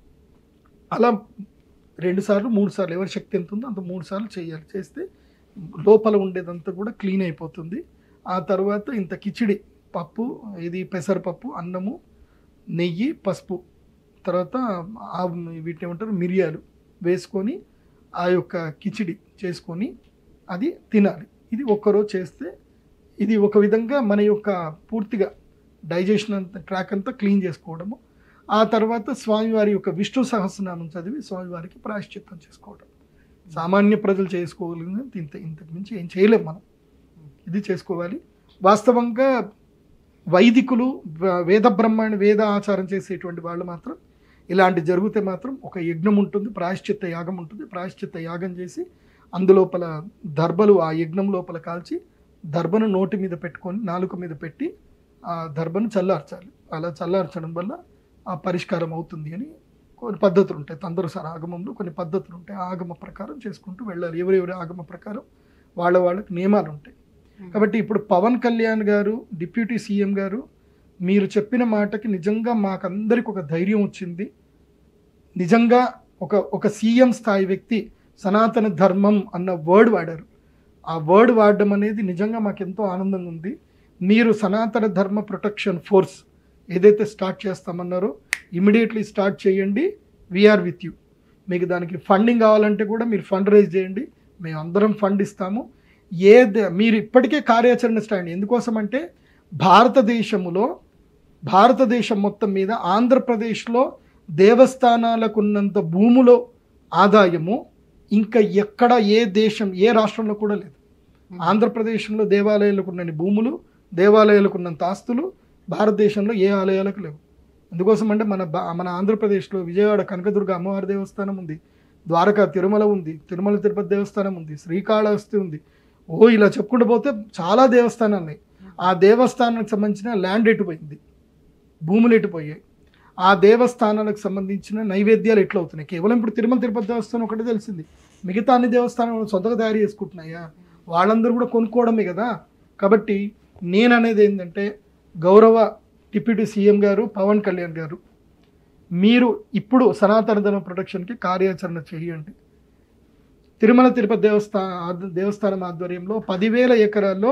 అలా రెండు సార్లు మూడు సార్లు ఎవరి శక్తి ఎంత ఉందో అంత మూడు సార్లు చేయాలి చేస్తే లోపల ఉండేదంతా కూడా క్లీన్ అయిపోతుంది ఆ తర్వాత ఇంత కిచిడి పప్పు ఇది పెసరపప్పు అన్నము నెయ్యి పసుపు తర్వాత ఆ వీటిని ఏమంటారు మిరియాలు వేసుకొని ఆ యొక్క కిచిడి చేసుకొని అది తినాలి ఇది ఒక్కరోజు చేస్తే ఇది ఒక విధంగా మన యొక్క పూర్తిగా డైజెషన్ అంతా ట్రాక్ అంతా క్లీన్ చేసుకోవడము ఆ తర్వాత స్వామివారి యొక్క విష్ణు సహస్రనామం చదివి స్వామివారికి ప్రాయశ్చిత్తం చేసుకోవడం సామాన్య ప్రజలు చేసుకోగలిగినంత ఇంత ఇంతకు మించి ఏం చేయలేం మనం ఇది చేసుకోవాలి వాస్తవంగా వైదికులు వ- వేద బ్రహ్మాండ వేద ఆచారం చేసేటువంటి వాళ్ళు మాత్రం ఇలాంటి జరిగితే మాత్రం ఒక యజ్ఞం ఉంటుంది ప్రాయశ్చిత్త యాగం ఉంటుంది ప్రాయశ్చిత్త యాగం చేసి అందులోపల దర్భలు ఆ యజ్ఞం లోపల కాల్చి దర్భను నోటి మీద పెట్టుకొని నాలుక మీద పెట్టి ఆ దర్భను చల్లార్చాలి అలా చల్లార్చడం వల్ల ఆ పరిష్కారం అవుతుంది అని కొన్ని పద్ధతులు ఉంటాయి తందరుసారి ఆగమంలో కొన్ని పద్ధతులు ఉంటాయి ఆ ఆగమ ప్రకారం చేసుకుంటూ వెళ్ళాలి ఎవరెవరి ఆగమ ప్రకారం వాళ్ళ వాళ్ళకి నియమాలు ఉంటాయి కాబట్టి ఇప్పుడు పవన్ కళ్యాణ్ గారు డిప్యూటీ సీఎం గారు మీరు చెప్పిన మాటకి నిజంగా మాకందరికి ఒక ధైర్యం వచ్చింది నిజంగా ఒక ఒక సీఎం స్థాయి వ్యక్తి సనాతన ధర్మం అన్న వర్డ్ వాడారు ఆ వర్డ్ వాడడం అనేది నిజంగా మాకు ఎంతో ఆనందంగా ఉంది మీరు సనాతన ధర్మ ప్రొటెక్షన్ ఫోర్స్ ఏదైతే స్టార్ట్ చేస్తామన్నారో ఇమీడియట్లీ స్టార్ట్ చేయండి వీఆర్ విత్ యూ మీకు దానికి ఫండింగ్ కావాలంటే కూడా మీరు ఫండ్ రైజ్ చేయండి మేము అందరం ఫండ్ ఇస్తాము ఏ ద- మీరు ఇప్పటికే కార్యాచరణ స్టాండ్ ఎందుకోసం అంటే భారతదేశములో భారతదేశం మొత్తం మీద ఆంధ్రప్రదేశ్లో దేవస్థానాలకు ఉన్నంత భూములో ఆదాయము ఇంకా ఎక్కడ ఏ దేశం ఏ రాష్ట్రంలో కూడా లేదు ఆంధ్రప్రదేశ్లో దేవాలయాలకు ఉన్నన్ని భూములు దేవాలయాలకు ఉన్నంత ఆస్తులు భారతదేశంలో ఏ ఆలయాలకు లేవు అందుకోసం అంటే మన బా- మన ఆంధ్రప్రదేశ్లో విజయవాడ కనకదుర్గ అమ్మవారి దేవస్థానం ఉంది ద్వారకా తిరుమల ఉంది తిరుమల తిరుపతి దేవస్థానం ఉంది శ్రీకాళహస్తి ఉంది ఓ ఇలా చెప్పుకుంటూ పోతే చాలా దేవస్థానాలు ఉన్నాయి ఆ దేవస్థానానికి సంబంధించిన ల్యాండ్ ఎటుపోయింది భూములు ఎటుపోయాయి ఆ దేవస్థానాలకు సంబంధించిన నైవేద్యాలు ఎట్లా అవుతున్నాయి కేవలం ఇప్పుడు తిరుమల తిరుపతి దేవస్థానం ఒకటే తెలిసింది మిగతా అన్ని దేవస్థానాలు సొంతగా తయారు చేసుకుంటున్నాయా వాళ్ళందరూ కూడా కొనుక్కోవడమే కదా కాబట్టి నేను అనేది ఏంటంటే గౌరవ డిప్యూటీ సీఎం గారు పవన్ కళ్యాణ్ గారు మీరు ఇప్పుడు సనాతన ధర్మ ప్రొటెక్షన్కి కార్యాచరణ చేయండి తిరుమల తిరుపతి దేవస్థాన దేవస్థానం ఆధ్వర్యంలో పదివేల ఎకరాల్లో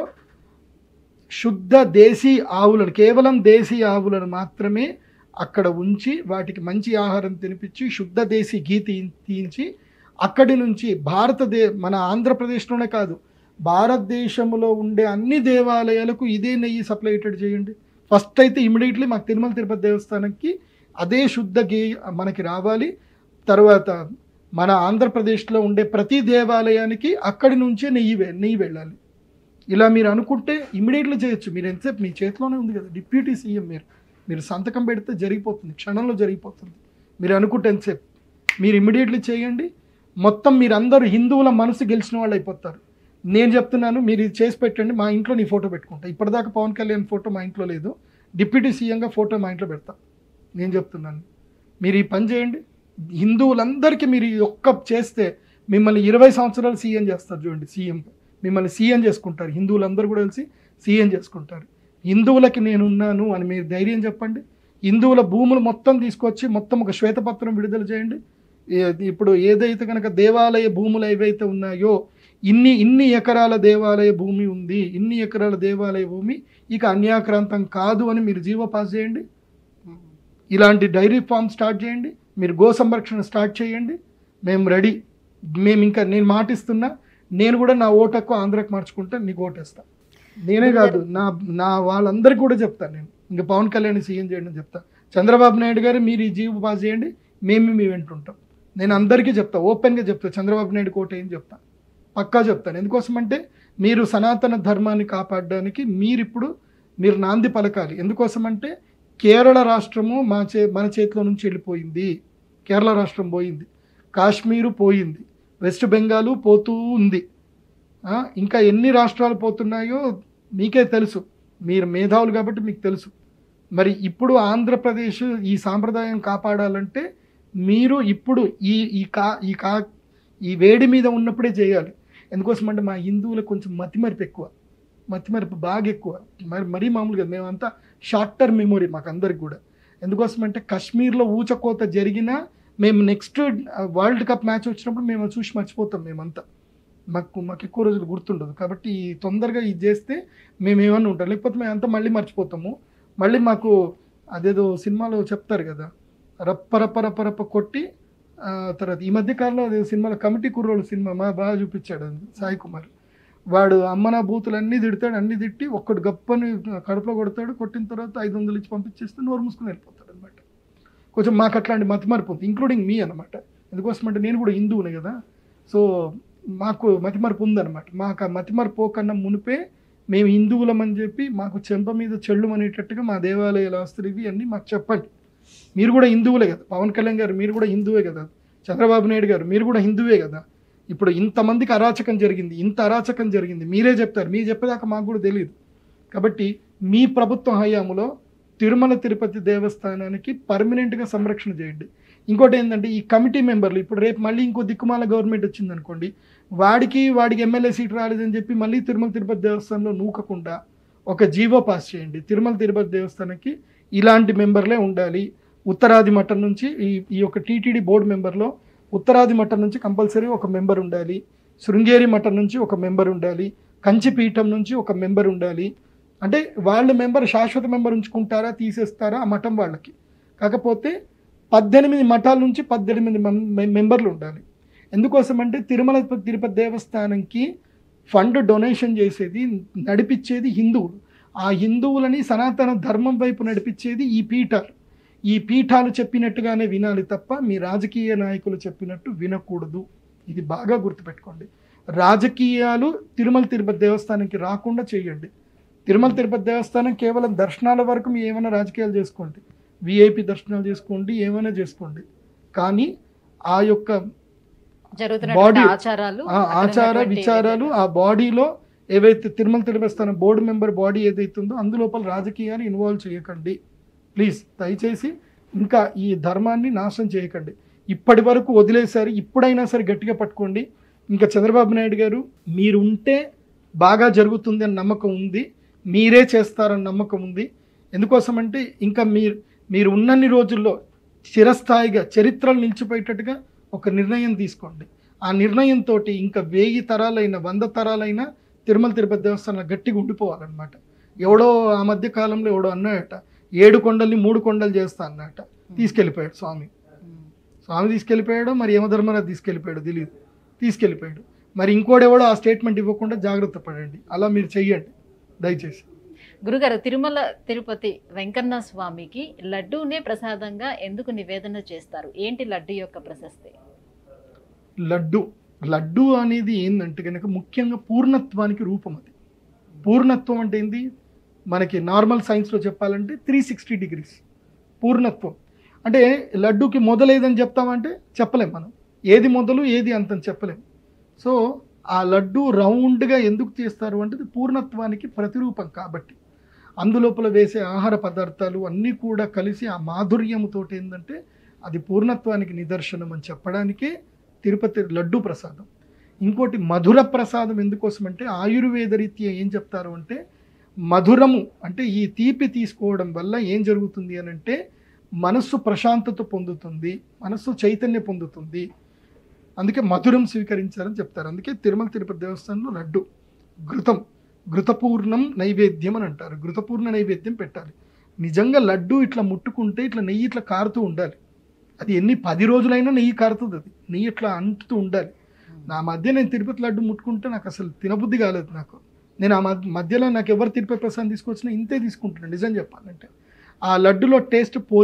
శుద్ధ దేశీ ఆవులను కేవలం దేశీ ఆవులను మాత్రమే అక్కడ ఉంచి వాటికి మంచి ఆహారం తినిపించి శుద్ధ దేశీ గీ తీ తీయించి అక్కడి నుంచి భారతదే మన ఆంధ్రప్రదేశ్లోనే కాదు భారతదేశంలో ఉండే అన్ని దేవాలయాలకు ఇదే నెయ్యి సప్లైటెడ్ చేయండి ఫస్ట్ అయితే ఇమీడియట్లీ మాకు తిరుమల తిరుపతి దేవస్థానంకి అదే శుద్ధ గీ మనకి రావాలి తర్వాత మన ఆంధ్రప్రదేశ్లో ఉండే ప్రతి దేవాలయానికి అక్కడి నుంచే నెయ్యి వె- నెయ్యి వెళ్ళాలి ఇలా మీరు అనుకుంటే ఇమీడియట్లీ చేయొచ్చు మీరు ఎంతసేపు మీ చేతిలోనే ఉంది కదా డిప్యూటీ సీఎం మీరు మీరు సంతకం పెడితే జరిగిపోతుంది క్షణంలో జరిగిపోతుంది మీరు అనుకుంటే ఎంతసేపు మీరు ఇమీడియట్లీ చేయండి మొత్తం మీరందరూ హిందువుల మనసు గెలిచిన వాళ్ళు అయిపోతారు నేను చెప్తున్నాను మీరు ఇది చేసి పెట్టండి మా ఇంట్లో నీ ఫోటో పెట్టుకుంటా ఇప్పటిదాకా పవన్ కళ్యాణ్ ఫోటో మా ఇంట్లో లేదు డిప్యూటీ సీఎంగా ఫోటో మా ఇంట్లో పెడతా నేను చెప్తున్నాను మీరు ఈ పని చేయండి హిందువులందరికీ మీరు ఈ ఒక్క చేస్తే మిమ్మల్ని ఇరవై సంవత్సరాలు సీఎం చేస్తారు చూడండి సీఎం మిమ్మల్ని సీఎం చేసుకుంటారు హిందువులందరూ కూడా కలిసి సీఎం చేసుకుంటారు హిందువులకి నేను ఉన్నాను అని మీరు ధైర్యం చెప్పండి హిందువుల భూములు మొత్తం తీసుకొచ్చి మొత్తం ఒక శ్వేతపత్రం విడుదల చేయండి ఏ- ఇప్పుడు ఏదైతే కనుక దేవాలయ భూములు ఏవైతే ఉన్నాయో ఇన్ని ఇన్ని ఎకరాల దేవాలయ భూమి ఉంది ఇన్ని ఎకరాల దేవాలయ భూమి ఇక అన్యాక్రాంతం కాదు అని మీరు జీవో పాస్ చేయండి ఇలాంటి డైరీ ఫామ్ స్టార్ట్ చేయండి మీరు గో సంరక్షణ స్టార్ట్ చేయండి మేము రెడీ మేము ఇంకా నేను మాటిస్తున్నా నేను కూడా నా ఓటకు ఆంధ్రాకి మార్చుకుంటే నీకు ఓటేస్తా నేనే కాదు నా నా వాళ్ళందరికీ కూడా చెప్తాను నేను ఇంకా పవన్ కళ్యాణ్ సీఎం చేయండి అని చెప్తా చంద్రబాబు నాయుడు గారు మీరు ఈ జీవో పాస్ చేయండి మేము మీ వెంటుంటాం నేను అందరికీ చెప్తా ఓపెన్గా చెప్తా చంద్రబాబు నాయుడు కోట ఏం చెప్తా పక్కా చెప్తాను ఎందుకోసం అంటే మీరు సనాతన ధర్మాన్ని కాపాడడానికి మీరు ఇప్పుడు మీరు నాంది పలకాలి ఎందుకోసం అంటే కేరళ రాష్ట్రము మా చే మన చేతిలో నుంచి వెళ్ళిపోయింది కేరళ రాష్ట్రం పోయింది కాశ్మీరు పోయింది వెస్ట్ బెంగాలు పోతూ ఉంది ఆ, ఇంకా ఎన్ని రాష్ట్రాలు పోతున్నాయో మీకే తెలుసు మీరు మేధావులు కాబట్టి మీకు తెలుసు మరి ఇప్పుడు ఆంధ్రప్రదేశ్ ఈ సాంప్రదాయం కాపాడాలంటే మీరు ఇప్పుడు ఈ ఈ కా ఈ కా ఈ వేడి మీద ఉన్నప్పుడే చేయాలి ఎందుకోసం అంటే మా హిందువులకు కొంచెం మతిమరిపు ఎక్కువ మతిమరిపు బాగా ఎక్కువ మరి మరీ మామూలుగా మేమంతా షార్ట్ టర్మ్ మెమొరీ మాకు అందరికి కూడా ఎందుకోసం అంటే కాశ్మీర్లో ఊచకోత జరిగినా మేము నెక్స్ట్ వరల్డ్ కప్ మ్యాచ్ వచ్చినప్పుడు మేము అది చూసి మర్చిపోతాం మేమంతా మాకు మాకు ఎక్కువ రోజులు గుర్తుండదు కాబట్టి ఈ తొందరగా ఇది చేస్తే మేము ఏమన్నా ఉంటాం లేకపోతే మేము అంతా మళ్ళీ మర్చిపోతాము మళ్ళీ మాకు అదేదో సినిమాలో చెప్తారు కదా రప్ప రప్ప రప్ప రప్ప కొట్టి ఆ, తర్వాత ఈ మధ్య కాలంలో అదే సినిమాలో కమిటీ కుర్రోళ్ళు సినిమా మా బాగా చూపించాడు అది సాయి కుమార్ వాడు అమ్మన బూతులు అన్నీ తిడతాడు అన్నీ తిట్టి ఒక్కడు గప్పని కడుపులో కొడతాడు కొట్టిన తర్వాత ఐదు వందలు ఇచ్చి పంపించేస్తే నోరు మూసుకుని వెళ్ళిపోతాడు అనమాట కొంచెం మాకు అట్లాంటి మతిమరుపు ఉంది ఇంక్లూడింగ్ మీ అనమాట ఎందుకోసం అంటే నేను కూడా హిందువునే కదా సో మాకు మతిమరుపు ఉందన్నమాట మాకు ఆ మతిమరుపు పోకన్నా మునిపే మేము హిందువులం అని చెప్పి మాకు చెంప మీద చెళ్ళు అనేటట్టుగా మా దేవాలయాల ఆస్తులు ఇవి అన్నీ మాకు చెప్పండి మీరు కూడా హిందువులే కదా పవన్ కళ్యాణ్ గారు మీరు కూడా హిందువే కదా చంద్రబాబు నాయుడు గారు మీరు కూడా హిందువే కదా ఇప్పుడు ఇంతమందికి అరాచకం జరిగింది ఇంత అరాచకం జరిగింది మీరే చెప్తారు మీరు చెప్పేదాకా మాకు కూడా తెలియదు కాబట్టి మీ ప్రభుత్వం హయాంలో తిరుమల తిరుపతి దేవస్థానానికి పర్మనెంట్గా సంరక్షణ చేయండి ఇంకోటి ఏంటంటే ఈ కమిటీ మెంబర్లు ఇప్పుడు రేపు మళ్ళీ ఇంకో దిక్కుమాల గవర్నమెంట్ వచ్చింది అనుకోండి వాడికి వాడికి ఎమ్మెల్యే సీట్ రాలేదని చెప్పి మళ్ళీ తిరుమల తిరుపతి దేవస్థానంలో నూకకుండా ఒక జీవో పాస్ చేయండి తిరుమల తిరుపతి దేవస్థానానికి ఇలాంటి మెంబర్లే ఉండాలి ఉత్తరాది మఠం నుంచి ఈ ఈ యొక్క టీటీడీ బోర్డు మెంబర్లో ఉత్తరాది మఠం నుంచి కంపల్సరీ ఒక మెంబర్ ఉండాలి శృంగేరి మఠం నుంచి ఒక మెంబర్ ఉండాలి కంచిపీఠం నుంచి ఒక మెంబర్ ఉండాలి అంటే వాళ్ళ మెంబర్ శాశ్వత మెంబర్ ఉంచుకుంటారా తీసేస్తారా ఆ మఠం వాళ్ళకి కాకపోతే పద్దెనిమిది మఠాల నుంచి పద్దెనిమిది మం- మెం- మెంబర్లు ఉండాలి ఎందుకోసం అంటే తిరుమల తిరుపతి దేవస్థానంకి ఫండ్ డొనేషన్ చేసేది నడిపించేది హిందువులు ఆ హిందువులని సనాతన ధర్మం వైపు నడిపించేది ఈ పీఠాలు ఈ పీఠాలు చెప్పినట్టుగానే వినాలి తప్ప మీ రాజకీయ నాయకులు చెప్పినట్టు వినకూడదు ఇది బాగా గుర్తుపెట్టుకోండి రాజకీయాలు తిరుమల తిరుపతి దేవస్థానంకి రాకుండా చేయండి తిరుమల తిరుపతి దేవస్థానం కేవలం దర్శనాల వరకు మీ ఏమైనా రాజకీయాలు చేసుకోండి విఐపి దర్శనాలు చేసుకోండి ఏమైనా చేసుకోండి కానీ ఆ యొక్క జరుగుతున్నటువంటి Body- ఆచారాలు ఆ అక్కడ ఆచార ఉన్నటువంటి విచారాలు ఆ బాడీలో ఏవైతే Tirumala Tirupati board member body ఏదైతే ఉందో అందులోపల రాజకీయాన్ని ఇన్వాల్వ్ చేయకండి ప్లీజ్ దయచేసి ఇంకా ఈ ధర్మాన్ని నాశనం చేయకండి ఇప్పటి వరకు వదిలేశారు ఇప్పుడైనా సరే గట్టిగా పట్టుకోండి ఇంకా చంద్రబాబు నాయుడు గారు మీరు ఉంటే బాగా జరుగుతుంది అని నమ్మకం ఉంది మీరే చేస్తారని నమ్మకం ఉంది ఎందుకోసం అంటే ఇంకా మీరు మీరు ఉన్నన్ని రోజుల్లో చిరస్థాయిగా చరిత్రలు నిలిచిపోయేటట్టుగా ఒక నిర్ణయం తీసుకోండి ఆ నిర్ణయంతో ఇంకా వెయ్యి తరాలైన వంద తరాలైన తిరుమల తిరుపతి దేవస్థానం గట్టిగా ఉండిపోవాలన్నమాట ఎవడో ఆ మధ్య కాలంలో ఎవడో అన్నాడట ఏడు కొండల్ని మూడు కొండలు చేస్తా అన్నట తీసుకెళ్ళిపోయాడు స్వామి ఉమ్. స్వామి తీసుకెళ్ళిపోయాడు మరి యమధర్మరాజు తీసుకెళ్ళిపోయాడు తెలియదు తీసుకెళ్ళిపోయాడు మరి ఇంకోడెవడో ఆ స్టేట్మెంట్ ఇవ్వకుండా జాగ్రత్త పడండి అలా మీరు చెయ్యండి దయచేసి గురుగారు తిరుమల తిరుపతి వెంకన్న స్వామికి లడ్డూనే ప్రసాదంగా ఎందుకు నివేదన చేస్తారు ఏంటి లడ్డు యొక్క ప్రశస్తి లడ్డు లడ్డు అనేది ఏంటంటే కనుక ముఖ్యంగా పూర్ణత్వానికి రూపం అది పూర్ణత్వం అంటే ఏంది మనకి నార్మల్ సైన్స్లో చెప్పాలంటే త్రీ సిక్స్టీ డిగ్రీస్ పూర్ణత్వం అంటే లడ్డూకి మొదలేదని చెప్తామంటే చెప్పలేం మనం ఏది మొదలు ఏది అంతని చెప్పలేం సో ఆ లడ్డు రౌండ్గా ఎందుకు చేస్తారు అంటే ఇది పూర్ణత్వానికి ప్రతిరూపం కాబట్టి అందులోపల వేసే ఆహార పదార్థాలు అన్నీ కూడా కలిసి ఆ మాధుర్యముతో ఏంటంటే అది పూర్ణత్వానికి నిదర్శనం అని చెప్పడానికే తిరుపతి లడ్డు ప్రసాదం ఇంకోటి మధుర ప్రసాదం ఎందుకోసం అంటే ఆయుర్వేద రీత్యా ఏం చెప్తారు అంటే మధురము అంటే ఈ తీపి తీసుకోవడం వల్ల ఏం జరుగుతుంది అని అంటే మనస్సు ప్రశాంతత పొందుతుంది మనస్సు చైతన్య పొందుతుంది అందుకే మధురం స్వీకరించారని చెప్తారు అందుకే తిరుమల తిరుపతి దేవస్థానంలో లడ్డు ఘృతం ఘృతపూర్ణం నైవేద్యం అని అంటారు ఘృతపూర్ణ నైవేద్యం పెట్టాలి నిజంగా లడ్డు ఇట్లా ముట్టుకుంటే ఇట్లా నెయ్యి ఇట్లా కారుతూ ఉండాలి అది ఎన్ని పది రోజులైనా నెయ్యి కారుతుంది అది నెయ్యి ఇట్లా అంటుతూ ఉండాలి నా మధ్య నేను తిరుపతి లడ్డు ముట్టుకుంటే నాకు అసలు తినబుద్ధి కాలేదు నాకు నేను ఆ మధ్య- మధ్యలో నాకు ఎవరు తిరుపతి ప్రసాదం తీసుకొచ్చినా ఇంతే తీసుకుంటున్నాను నిజం చెప్పాలంటే ఆ లడ్డులో టేస్ట్ పోయింది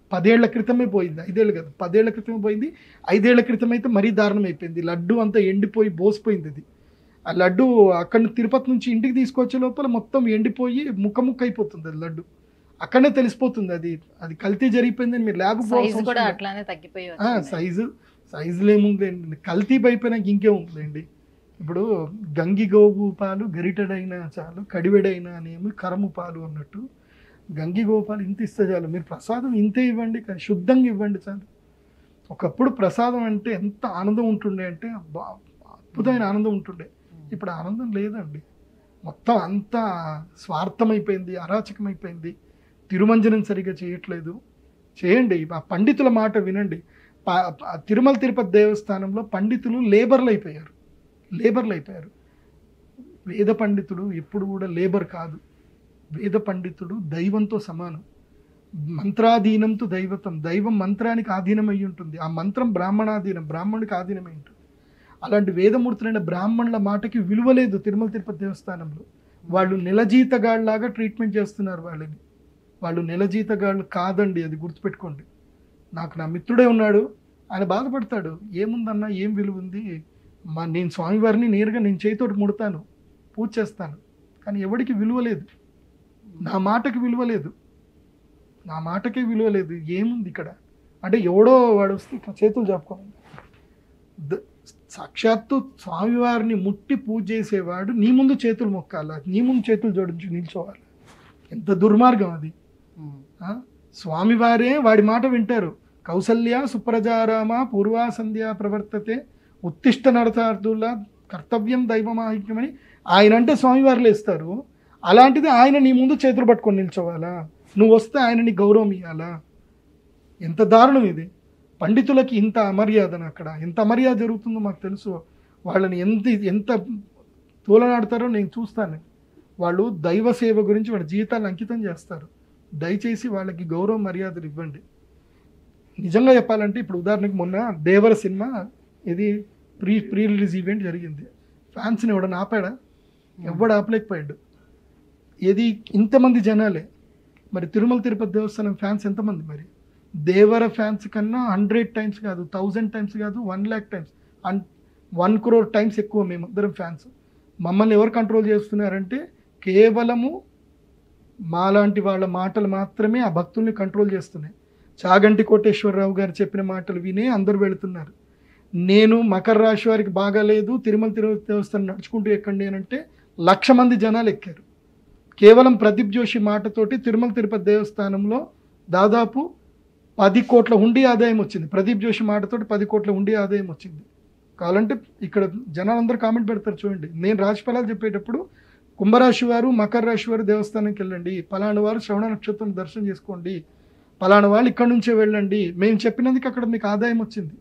పదేళ్ల క్రితమే పోయింది ఐదేళ్ళు కదా పదేళ్ల క్రితమే పోయింది ఐదేళ్ల క్రితం అయితే మరీ దారుణం అయిపోయింది లడ్డు అంతా ఎండిపోయి బోసిపోయింది అది ఆ లడ్డు అక్కడ తిరుపతి నుంచి ఇంటికి తీసుకొచ్చే లోపల మొత్తం ఎండిపోయి ముక్క ముక్క అయిపోతుంది అది లడ్డు అక్కడనే తెలిసిపోతుంది అది అది కల్తీ జరిగిపోయిందని మీరు ల్యాబ్ సైజ్ కూడా అట్లానే తగ్గిపోయి వచ్చింది. సైజు సైజులు ఏముందండి కల్తీ అయిపోయినాక ఇంకే ఉందండి ఇప్పుడు గంగి గోవు పాలు గరిటెడైనా చాలు కడివెడైనా అనేమి కరము పాలు అన్నట్టు గంగి గోవు పాలు ఇంత ఇస్తే చాలు మీరు ప్రసాదం ఇంతే ఇవ్వండి కానీ శుద్ధంగా ఇవ్వండి చాలు ఒకప్పుడు ప్రసాదం అంటే ఎంత ఆనందం ఉంటుండే అంటే అబ్బా, అద్భుతమైన ఆనందం ఉంటుండే ఇప్పుడు ఆనందం లేదండి మొత్తం అంతా స్వార్థమైపోయింది అరాచకమైపోయింది తిరుమంజనం సరిగా చేయట్లేదు చేయండి ఆ పండితుల మాట వినండి ప- ప- తిరుమల తిరుపతి దేవస్థానంలో పండితులు లేబర్లు అయిపోయారు లేబర్లు అయిపోయారు వేద పండితుడు ఎప్పుడు కూడా లేబర్ కాదు వేద పండితుడు దైవంతో సమానం మంత్రాధీనంతో దైవతం దైవం మంత్రానికి ఆధీనం అయి ఉంటుంది ఆ మంత్రం బ్రాహ్మణాధీనం బ్రాహ్మణుడికి ఆధీనమై ఉంటుంది అలాంటి వేదమూర్తులైన బ్రాహ్మణుల మాటకి విలువ లేదు తిరుమల తిరుపతి దేవస్థానంలో వాళ్ళు నెలజీతగాళ్ళలాగా ట్రీట్మెంట్ చేస్తున్నారు వాళ్ళని వాళ్ళు నెలజీతగాళ్ళు కాదండి అది గుర్తుపెట్టుకోండి నాకు నా మిత్రుడే ఉన్నాడు ఆయన బాధపడతాడు ఏముందన్నా ఏం విలువ ఉంది మా నేను స్వామివారిని నేరుగా నేను చేతితోటి ముడతాను పూజ చేస్తాను కానీ ఎవడికి విలువ లేదు నా మాటకి విలువ లేదు నా మాటకే విలువ లేదు ఏముంది ఇక్కడ అంటే ఎవడో వాడు వస్తే ఇట్లా చేతులు చెప్పుకోవాలి ద- సాక్షాత్తు స్వామివారిని ముట్టి పూజ చేసేవాడు నీ ముందు చేతులు మొక్కాల నీ ముందు చేతులు జోడించి నిల్చోవాలి ఎంత దుర్మార్గం అది ఉమ్. ఆ? స్వామివారే వాడి మాట వింటారు కౌసల్య సుప్రజారామ పూర్వా సంధ్య ప్రవర్తతే ఉత్తిష్ట నడతార్థుల కర్తవ్యం దైవమాహిక్యమని ఆయన అంటే స్వామివారు లేస్తారు అలాంటిది ఆయన నీ ముందు చేతులు పట్టుకొని నిల్చోవాలా నువ్వు వస్తే ఆయన నీ గౌరవం ఇవ్వాలా ఎంత దారుణం ఇది పండితులకి ఇంత అమర్యాదన అక్కడ ఎంత అమర్యాద జరుగుతుందో మాకు తెలుసు వాళ్ళని ఎంత ఎంత తోలనాడతారో నేను చూస్తాను వాళ్ళు దైవ సేవ గురించి వాళ్ళ జీవితాలను అంకితం చేస్తారు దయచేసి వాళ్ళకి గౌరవ మర్యాదలు ఇవ్వండి నిజంగా చెప్పాలంటే ఇప్పుడు ఉదాహరణకి మొన్న దేవర సినిమా ఇది ప్రీ ప్రీ రిలీజ్ ఈవెంట్ జరిగింది ఫ్యాన్స్ని ఎవడన్నా ఆపాడా ఎవడు ఆపలేకపోయాడు ఇది ఇంతమంది జనాలే మరి తిరుమల తిరుపతి దేవస్థానం ఫ్యాన్స్ ఎంతమంది మరి దేవర ఫ్యాన్స్ కన్నా హండ్రెడ్ టైమ్స్ కాదు థౌజండ్ టైమ్స్ కాదు one lakh times and one crore times ఎక్కువ మేమందరం ఫ్యాన్స్ మమ్మల్ని ఎవరు కంట్రోల్ చేస్తున్నారంటే కేవలము మాలాంటి వాళ్ళ మాటలు మాత్రమే ఆ భక్తుల్ని కంట్రోల్ చేస్తున్నాయి చాగంటి కోటేశ్వరరావు గారు చెప్పిన మాటలు వినే అందరూ వెళుతున్నారు నేను మకర రాశి వారికి బాగాలేదు తిరుమల తిరుపతి దేవస్థానం నడుచుకుంటూ ఎక్కండి అని అంటే లక్ష మంది జనాలు ఎక్కారు కేవలం ప్రదీప్ జోషి మాటతోటి తిరుమల తిరుపతి దేవస్థానంలో దాదాపు పది కోట్ల హుండీ ఆదాయం వచ్చింది ప్రదీప్ జోషి మాటతోటి పది కోట్ల హుండీ ఆదాయం వచ్చింది కావాలంటే ఇక్కడ జనాలందరూ కామెంట్ పెడతారు చూడండి నేను రాశి ఫలాలు చెప్పేటప్పుడు కుంభరాశి వారు మకర రాశి వారు దేవస్థానంకి వెళ్ళండి పలానా వారు శ్రవణ నక్షత్రం దర్శనం చేసుకోండి పలానా వాళ్ళు ఇక్కడ నుంచే వెళ్ళండి మేము చెప్పినందుకు అక్కడ మీకు ఆదాయం వచ్చింది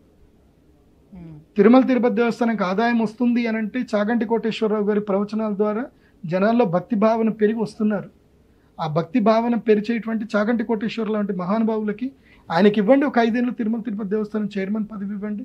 ఉమ్. తిరుమల తిరుపతి దేవస్థానానికి ఆదాయం వస్తుంది అని అంటే చాగంటి కోటేశ్వరరావు గారి ప్రవచనాల ద్వారా జనాల్లో భక్తి భావన పెరిగి వస్తున్నారు ఆ భక్తి భావన పెరిచేటువంటి చాగంటి కోటేశ్వరరావు లాంటి మహానుభావులకి ఆయనకి ఇవ్వండి ఒక ఐదేళ్ళు తిరుమల తిరుపతి దేవస్థానం చైర్మన్ పదవి ఇవ్వండి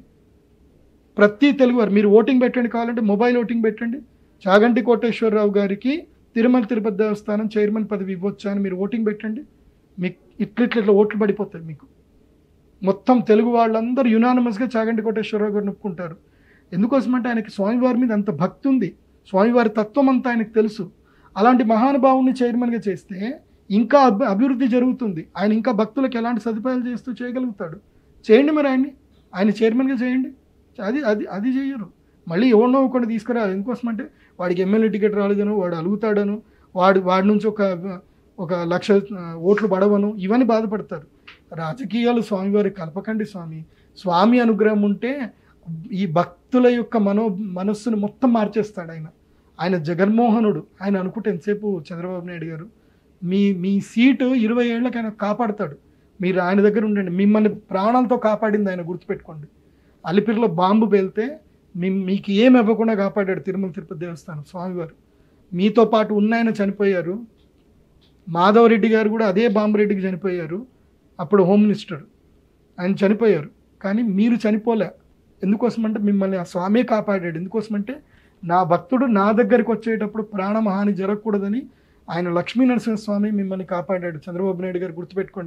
ప్రతి తెలుగువారు మీరు ఓటింగ్ పెట్టండి కావాలంటే మొబైల్ ఓటింగ్ పెట్టండి చాగంటి కోటేశ్వరరావు గారికి తిరుమల తిరుపతి దేవస్థానం చైర్మన్ పదవి ఇవ్వచ్చా అని మీరు ఓటింగ్ పెట్టండి మీకు ఇట్ల ఇట్ల ఇట్లా ఓట్లు పడిపోతాయి మీకు మొత్తం తెలుగు వాళ్ళందరూ యునానమస్గా చాగంటి కోటేశ్వరరావు గారిని ఒప్పుకుంటారు ఎందుకోసమంటే ఆయనకి స్వామివారి మీద అంత భక్తి ఉంది స్వామివారి తత్వం అంతా ఆయనకు తెలుసు అలాంటి మహానుభావుని చైర్మన్గా చేస్తే ఇంకా అభి అభివృద్ధి జరుగుతుంది ఆయన ఇంకా భక్తులకు ఎలాంటి సదుపాయాలు చేస్తూ చేయగలుగుతాడు చేయండి మరి ఆయన్ని ఆయన చైర్మన్గా చేయండి అది అది అది చెయ్యరు మళ్ళీ ఎవరినో ఒకటి తీసుకురా ఎందుకోసమంటే వాడికి ఎమ్మెల్యే టికెట్ రాలేదను వాడు అలుగుతాడను వాడు వాడి నుంచి ఒక ఒక లక్ష ఆ, ఓట్లు పడవను ఇవన్నీ బాధపడతారు రాజకీయాలు స్వామివారి కలపకండి స్వామి స్వామి అనుగ్రహం ఉంటే ఈ భక్తుల యొక్క మనో మనస్సును మొత్తం మార్చేస్తాడు ఆయన ఆయన జగన్మోహనుడు ఆయన అనుకుంటే ఎంతసేపు చంద్రబాబు నాయుడు గారు మీ మీ సీటు ఇరవై ఏళ్ళకి ఆయన కాపాడతాడు మీరు ఆయన దగ్గర ఉండండి మిమ్మల్ని ప్రాణాలతో కాపాడింది ఆయన గుర్తుపెట్టుకోండి అలిపిరిలో బాంబు పేలితే మీ మీకు ఏమి ఇవ్వకుండా కాపాడాడు తిరుమల తిరుపతి దేవస్థానం స్వామివారు మీతో పాటు ఉన్న ఆయన చనిపోయారు మాధవరెడ్డి గారు కూడా అదే బాంబురెడ్డికి చనిపోయారు అప్పుడు హోమ్ మినిస్టర్ ఆయన చనిపోయారు కానీ మీరు చనిపోలే ఎందుకోసమంటే మిమ్మల్ని ఆ స్వామే కాపాడాడు ఎందుకోసమంటే నా భక్తుడు నా దగ్గరికి వచ్చేటప్పుడు ప్రాణం హాని జరగకూడదని ఆయన లక్ష్మీ నరసింహస్వామి మిమ్మల్ని కాపాడాడు చంద్రబాబు నాయుడు గారు గుర్తుపెట్టుకోండి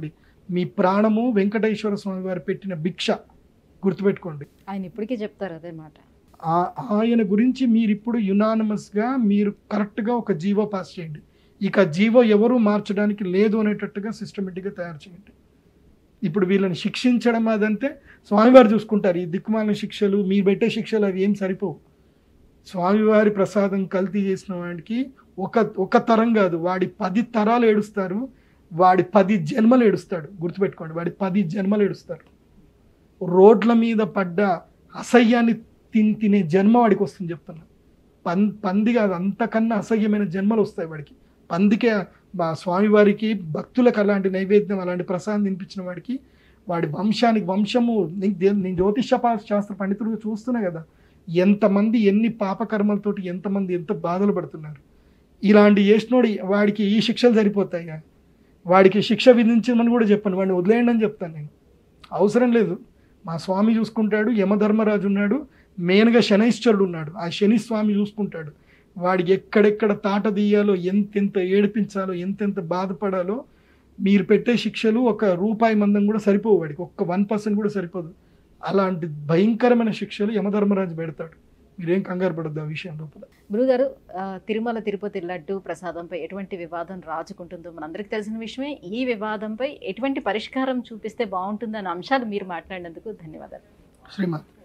మీ ప్రాణము వెంకటేశ్వర స్వామి వారు పెట్టిన భిక్ష గుర్తుపెట్టుకోండి ఆయన ఇప్పటికీ చెప్తారు అదే మాట ఆ- ఆయన గురించి మీరు ఇప్పుడు యునానమస్గా మీరు కరెక్ట్గా ఒక జీవో పాస్ చేయండి ఇక జీవో ఎవరు మార్చడానికి లేదు అనేటట్టుగా సిస్టమేటిక్గా తయారు చేయండి ఇప్పుడు వీళ్ళని శిక్షించడం అదంటే స్వామివారు చూసుకుంటారు ఈ దిక్కుమాలిన శిక్షలు మీరు పెట్టే శిక్షలు అవి ఏం సరిపోవు స్వామివారి ప్రసాదం కల్తీ చేసిన వాడికి ఒక ఒక తరం కాదు వాడి పది తరాలు ఏడుస్తారు వాడి పది జన్మలు ఏడుస్తాడు గుర్తుపెట్టుకోండి వాడి పది జన్మలు ఏడుస్తారు రోడ్ల మీద పడ్డ అసహ్యాన్ని తిని తినే జన్మ వాడికి వస్తుంది చెప్తున్నా పం పంది కాదు అంతకన్నా అసహ్యమైన జన్మలు వస్తాయి వాడికి పందికే మా స్వామివారికి భక్తులకు అలాంటి నైవేద్యం అలాంటి ప్రసాదం తినిపించిన వాడికి వాడి వంశానికి వంశము నీకు దే- నేను జ్యోతిష పా- శాస్త్ర పండితుడుగా చూస్తున్నా కదా ఎంతమంది ఎన్ని పాపకర్మలతోటి ఎంతమంది ఎంత బాధలు పడుతున్నారు ఇలాంటి చేసినోడు వాడికి ఈ శిక్షలు సరిపోతాయి వాడికి శిక్ష విధించమని కూడా చెప్పాను వాడిని వదిలేయండి అని చెప్తాను నేను అవసరం లేదు మా స్వామి చూసుకుంటాడు యమధర్మరాజు ఉన్నాడు మెయిన్గా శనైశ్వరుడు ఉన్నాడు ఆ శని స్వామి చూసుకుంటాడు వాడికి ఎక్కడెక్కడ తాట తీయాలో ఎంతెంత ఏడిపించాలో ఎంతెంత బాధపడాలో మీరు పెట్టే శిక్షలు ఒక రూపాయి మందం కూడా సరిపోవు వాడికి ఒక్క వన్ పర్సెంట్ కూడా సరిపోదు అలాంటి భయంకరమైన శిక్షలు యమధర్మరాజు పెడతాడు మీరేం కంగారు పడద్దు ఆ విషయం లోపల గురుగారు ఆ, తిరుమల తిరుపతి లడ్డు ప్రసాదంపై ఎటువంటి వివాదం రాజుకుంటుందో మనందరికీ తెలిసిన విషయమే ఈ వివాదంపై ఎటువంటి పరిష్కారం చూపిస్తే బాగుంటుందన్న అంశాలు మీరు మాట్లాడినందుకు ధన్యవాదాలు శ్రీమాన్